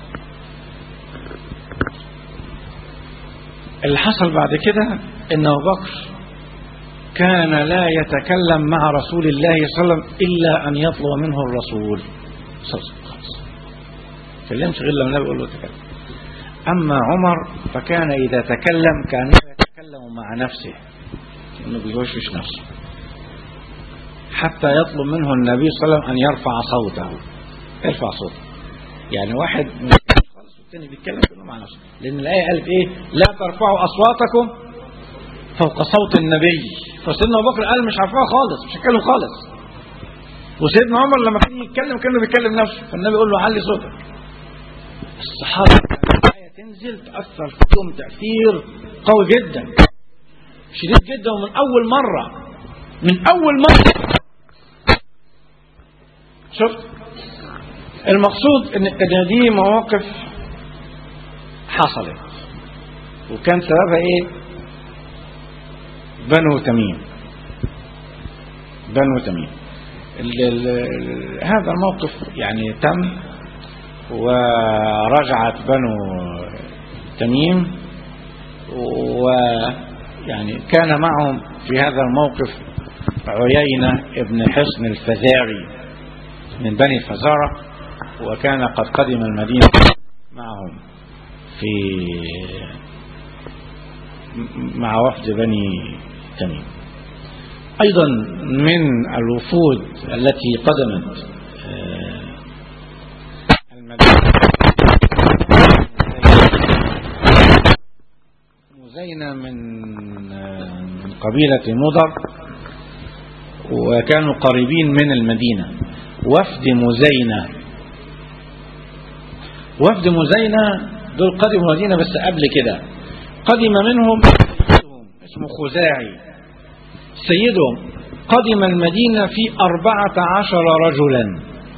اللي حصل بعد كده ان ابو بكر كان لا يتكلم مع رسول الله صلى الله عليه وسلم الا ان يطلب منه الرسول صلى الله عليه وسلم خلاص. تكلمش غير لما النبي يقول له تكلم اما عمر فكان اذا تكلم كانه يتكلم مع نفسه انه بيوشوش نفسه حتى يطلب منه النبي صلى الله عليه وسلم ان يرفع صوته يرفع صوته يعني واحد من خالص والتاني بيتكلم كله مع نفسه لان الايه قالت ايه لا ترفعوا اصواتكم فوق صوت النبي فسيدنا ابو بكر قال مش هرفعه خالص مش هتكلم خالص وسيدنا عمر لما كان يتكلم كانه بيكلم نفسه فالنبي يقول له علي صوتك الصحابه لما الايه تنزل تاثر فيهم تاثير قوي جدا شديد جدا ومن اول مره من اول مره شفت المقصود ان إن دي مواقف حصلت وكان سببها ايه بنو تميم بنو تميم ال ال ال هذا الموقف يعني تم ورجعت بنو تميم ويعني كان معهم في هذا الموقف عيينة ابن حصن الفزاري من بني فزارة وكان قد قدم المدينة معهم في مع وفد بني تميم أيضا من الوفود التي قدمت آه، المدينة مزينة من آه، من قبيلة مضر وكانوا قريبين من المدينة وفد مزينة وفد مزينة دول قدموا المدينة بس قبل كده قدم منهم سيدهم اسمه خزاعي سيدهم قدم المدينة في أربعة عشر رجلا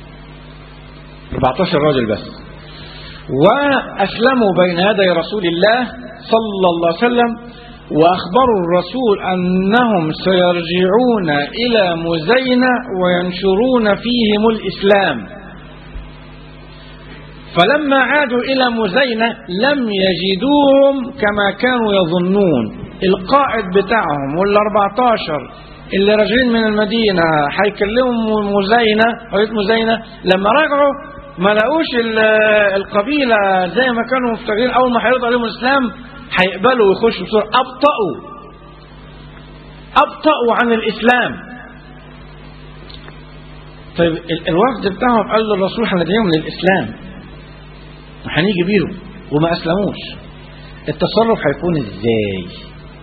14 رجل بس وأسلموا بين يدي رسول الله صلى الله عليه وسلم وأخبروا الرسول أنهم سيرجعون إلى مزينة وينشرون فيهم الإسلام فلما عادوا إلى مزينة لم يجدوهم كما كانوا يظنون القائد بتاعهم وال 14 اللي راجعين من المدينة هيكلموا مزينة قرية مزينة لما رجعوا ما لقوش ال- القبيلة زي ما كانوا مفتكرين أول ما هيرضى عليهم الإسلام هيقبلوا ويخشوا بسرعة أبطأوا أبطأوا عن الإسلام طيب ال- الوفد بتاعهم قال للرسول هندعيهم للإسلام وهنيجي بيهم وما أسلموش التصرف هيكون إزاي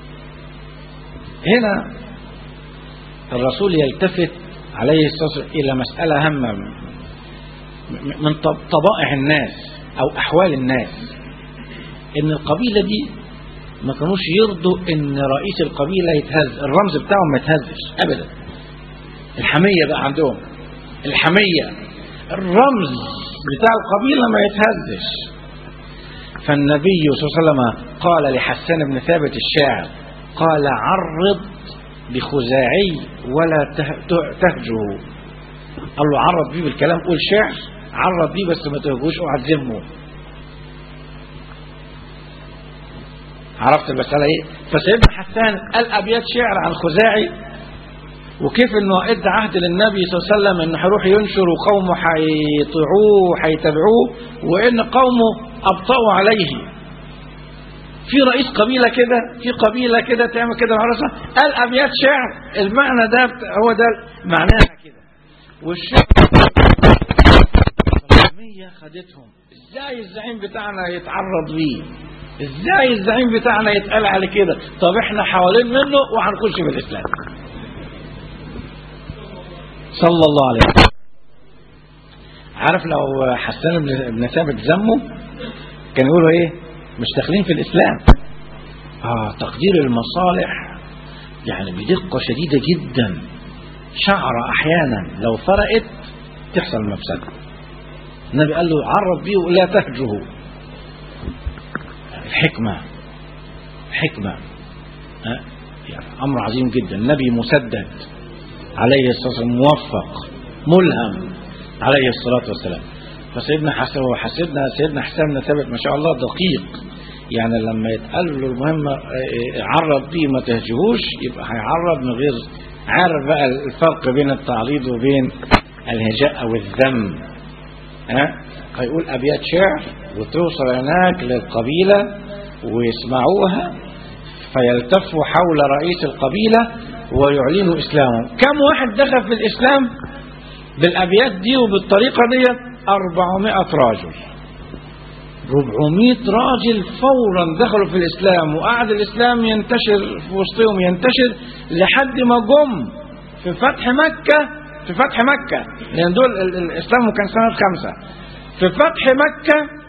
هنا الرسول يلتفت عليه الصلاة والسلام إلى مسألة هامة م- من طب- طبائع الناس أو أحوال الناس إن القبيلة دي ما كانوش يرضوا إن رئيس القبيلة يتهز الرمز بتاعهم ما يتهزش أبدا الحمية بقى عندهم الحمية الرمز بتاع القبيلة ما يتهزش فالنبي صلى الله عليه وسلم قال لحسان بن ثابت الشاعر قال عرض بخزاعي ولا ته- ته- تهجه قال له عرض بيه بالكلام قول شعر عرض بيه بس ما تهجوش اوعى تذمه عرفت المسألة ايه فسيدنا حسان قال أبيات شعر عن خزاعي وكيف انه ادى عهد للنبي صلى الله عليه وسلم انه هيروح ينشر وقومه هيطيعوه وهيتبعوه وان قومه ابطأوا عليه في رئيس قبيله كده في قبيله كده تعمل كده مع راسها قال ابيات شعر المعنى ده بت- هو ده معناها كده والشعر الرسمية خدتهم ازاي الزعيم بتاعنا يتعرض بيه ازاي الزعيم بتاعنا يتقال على كده طب احنا حوالين منه وهنخش في الاسلام صلى الله عليه وسلم عارف لو حسان بن بن ثابت ذمه كان يقولوا ايه مش داخلين في الاسلام اه تقدير المصالح يعني بدقة شديدة جدا شعر أحيانا لو فرقت تحصل مفسدة النبي قال له عرف بيه ولا تهجه الحكمة حكمة ها؟ يعني أمر عظيم جدا النبي مسدد عليه الصلاة والسلام موفق ملهم عليه الصلاة والسلام فسيدنا حسن وحسبنا سيدنا حسن ثابت ما شاء الله دقيق يعني لما يتقال له المهمة عرض بيه ما تهجهوش يبقى هيعرض من غير عارف بقى الفرق بين التعريض وبين الهجاء أو الذم ها هيقول أبيات شعر وتوصل هناك للقبيلة ويسمعوها فيلتفوا حول رئيس القبيلة ويعلنوا إسلامهم كم واحد دخل في الإسلام بالأبيات دي وبالطريقة دي 400 راجل 400 راجل فورا دخلوا في الإسلام وقعد الإسلام ينتشر في وسطهم ينتشر لحد ما جم في فتح مكة في فتح مكة لأن دول ال- ال- الإسلام كان سنة خمسة في فتح مكة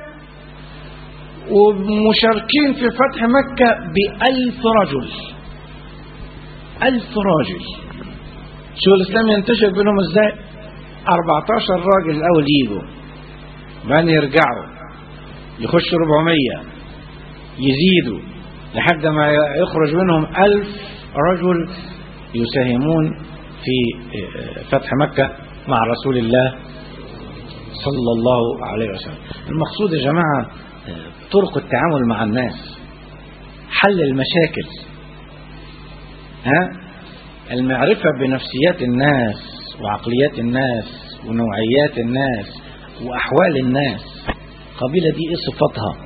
ومشاركين في فتح مكة بألف رجل ألف راجل شو الإسلام ينتشر بينهم إزاي 14 راجل الأول يجوا بعدين يرجعوا يخشوا 400 يزيدوا لحد ما يخرج منهم ألف رجل يساهمون في فتح مكة مع رسول الله صلى الله عليه وسلم المقصود يا جماعة طرق التعامل مع الناس حل المشاكل ها المعرفة بنفسيات الناس وعقليات الناس ونوعيات الناس وأحوال الناس القبيلة دي إيه صفاتها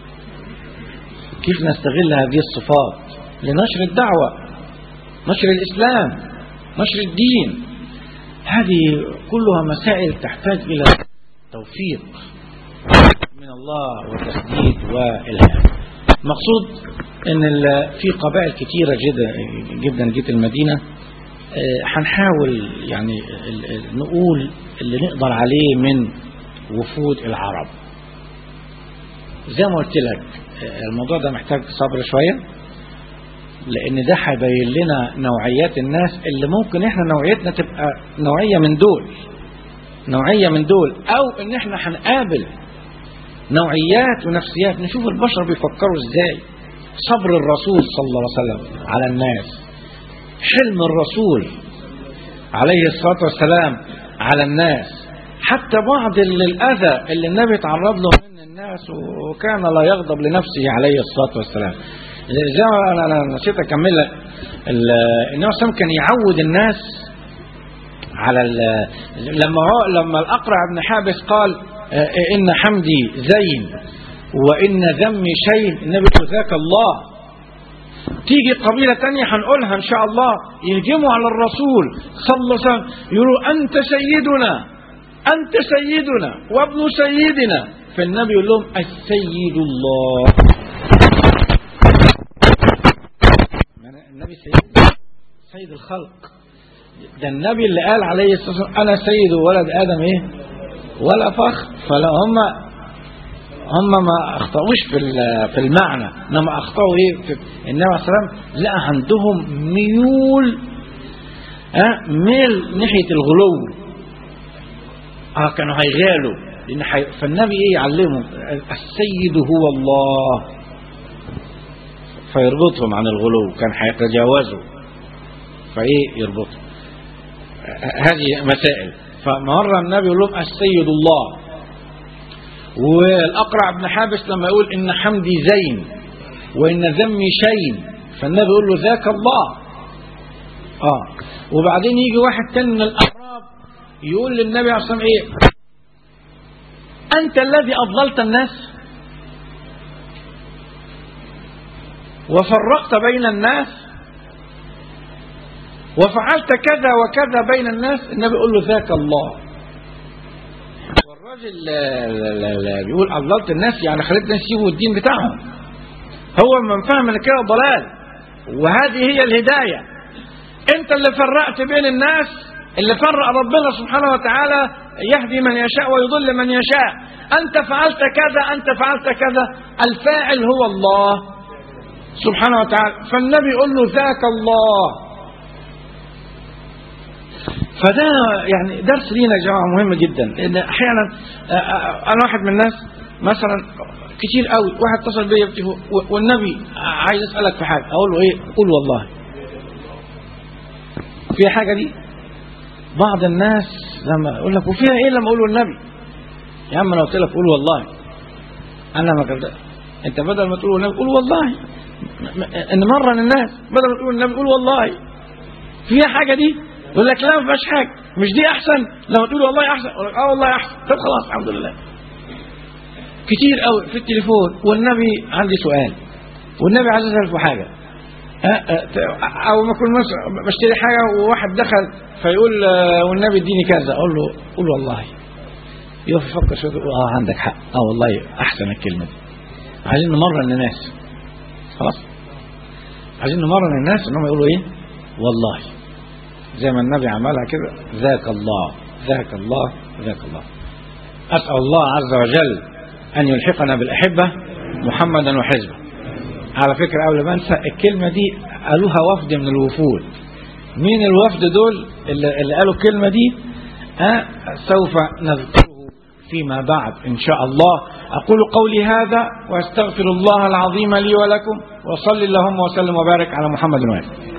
كيف نستغل هذه الصفات لنشر الدعوة نشر الإسلام نشر الدين هذه كلها مسائل تحتاج إلى توفيق من الله وتسديد وإلهام مقصود ان ال- في قبائل كتيرة جدا جدا جت المدينة آه، هنحاول يعني ال- ال- نقول اللي نقدر عليه من وفود العرب زي ما قلت لك آه، الموضوع ده محتاج صبر شوية لان ده هيبين لنا نوعيات الناس اللي ممكن احنا نوعيتنا تبقى نوعية من دول نوعية من دول او ان احنا هنقابل نوعيات ونفسيات نشوف البشر بيفكروا ازاي صبر الرسول صلى الله عليه وسلم على الناس حلم الرسول عليه الصلاة والسلام على الناس حتى بعض ال- الأذى اللي النبي تعرض له من الناس وكان لا يغضب لنفسه عليه الصلاة والسلام زي ما أنا أنا نسيت أكمل لك ال- النبي صلى الله عليه وسلم كان يعود الناس على ال- لما هو لما الأقرع بن حابس قال آه، إن حمدي زين وإن ذمي شين النبي يقول ذاك الله تيجي قبيلة تانية هنقولها إن شاء الله يهجموا على الرسول صلى الله عليه وسلم يقولوا أنت سيدنا أنت سيدنا وابن سيدنا فالنبي يقول لهم السيد الله النبي سيد سيد الخلق ده النبي اللي قال عليه الصلاة والسلام أنا سيد ولد آدم إيه ولا فخر فلا هم هم ما اخطأوش في ال- في المعنى انما اخطأوا ايه في النبي عليه الصلاه والسلام لقى عندهم ميول ها ميل ناحيه الغلو اه كانوا هيغالوا لان حي... فالنبي ايه يعلمهم السيد هو الله فيربطهم عن الغلو كان هيتجاوزوا فايه يربطهم ه- هذه مسائل فمرة النبي يقول لهم السيد الله والأقرع بن حابس لما يقول إن حمدي زين وإن ذمي شين فالنبي يقول له ذاك الله آه وبعدين يجي واحد تاني من الأعراب يقول للنبي عليه الصلاة والسلام إيه أنت الذي أضللت الناس وفرقت بين الناس وفعلت كذا وكذا بين الناس النبي يقول له ذاك الله والراجل لا- لا- لا- لا بيقول أضللت الناس يعني خليت الناس يسيبوا الدين بتاعهم هو من فهم ان كده ضلال وهذه هي الهداية انت اللي فرقت بين الناس اللي فرق ربنا سبحانه وتعالى يهدي من يشاء ويضل من يشاء انت فعلت كذا انت فعلت كذا الفاعل هو الله سبحانه وتعالى فالنبي يقول له ذاك الله فده يعني درس لينا يا جماعه مهم جدا لان احيانا آه، آه، انا واحد من الناس مثلا كتير قوي واحد اتصل بيا بتليفون و- والنبي عايز اسالك في حاجه اقول له ايه قول والله في حاجه دي بعض الناس لما يقول لك وفيها ايه لما اقول النبي يا عم انا قلت لك قول والله انا ما قلت انت بدل ما تقول والنبي قول والله م- م- ان مرن الناس بدل ما تقول النبي قول والله فيها حاجه دي يقول لك لا ما فيهاش حاجه مش دي احسن لما تقول والله احسن اقول لك اه والله احسن طب خلاص الحمد لله كتير قوي في التليفون والنبي عندي سؤال والنبي عايز اسال في حاجه أه، أه، او ما اكون مثلا بشتري حاجه وواحد دخل فيقول آه، والنبي اديني كذا اقول له قول والله يقف يفكر شويه يقول اه عندك حق اه والله احسن الكلمه دي عايزين نمرن الناس خلاص عايزين نمرن الناس انهم يقولوا ايه والله زي ما النبي عملها كده ذاك الله ذاك الله ذاك الله أسأل الله عز وجل أن يلحقنا بالأحبة محمدا وحزبه على فكرة قبل ما أنسى الكلمة دي قالوها وفد من الوفود مين الوفد دول اللي, اللي قالوا الكلمة دي أه سوف نذكره فيما بعد إن شاء الله أقول قولي هذا وأستغفر الله العظيم لي ولكم وصلي اللهم وسلم وبارك على محمد وآله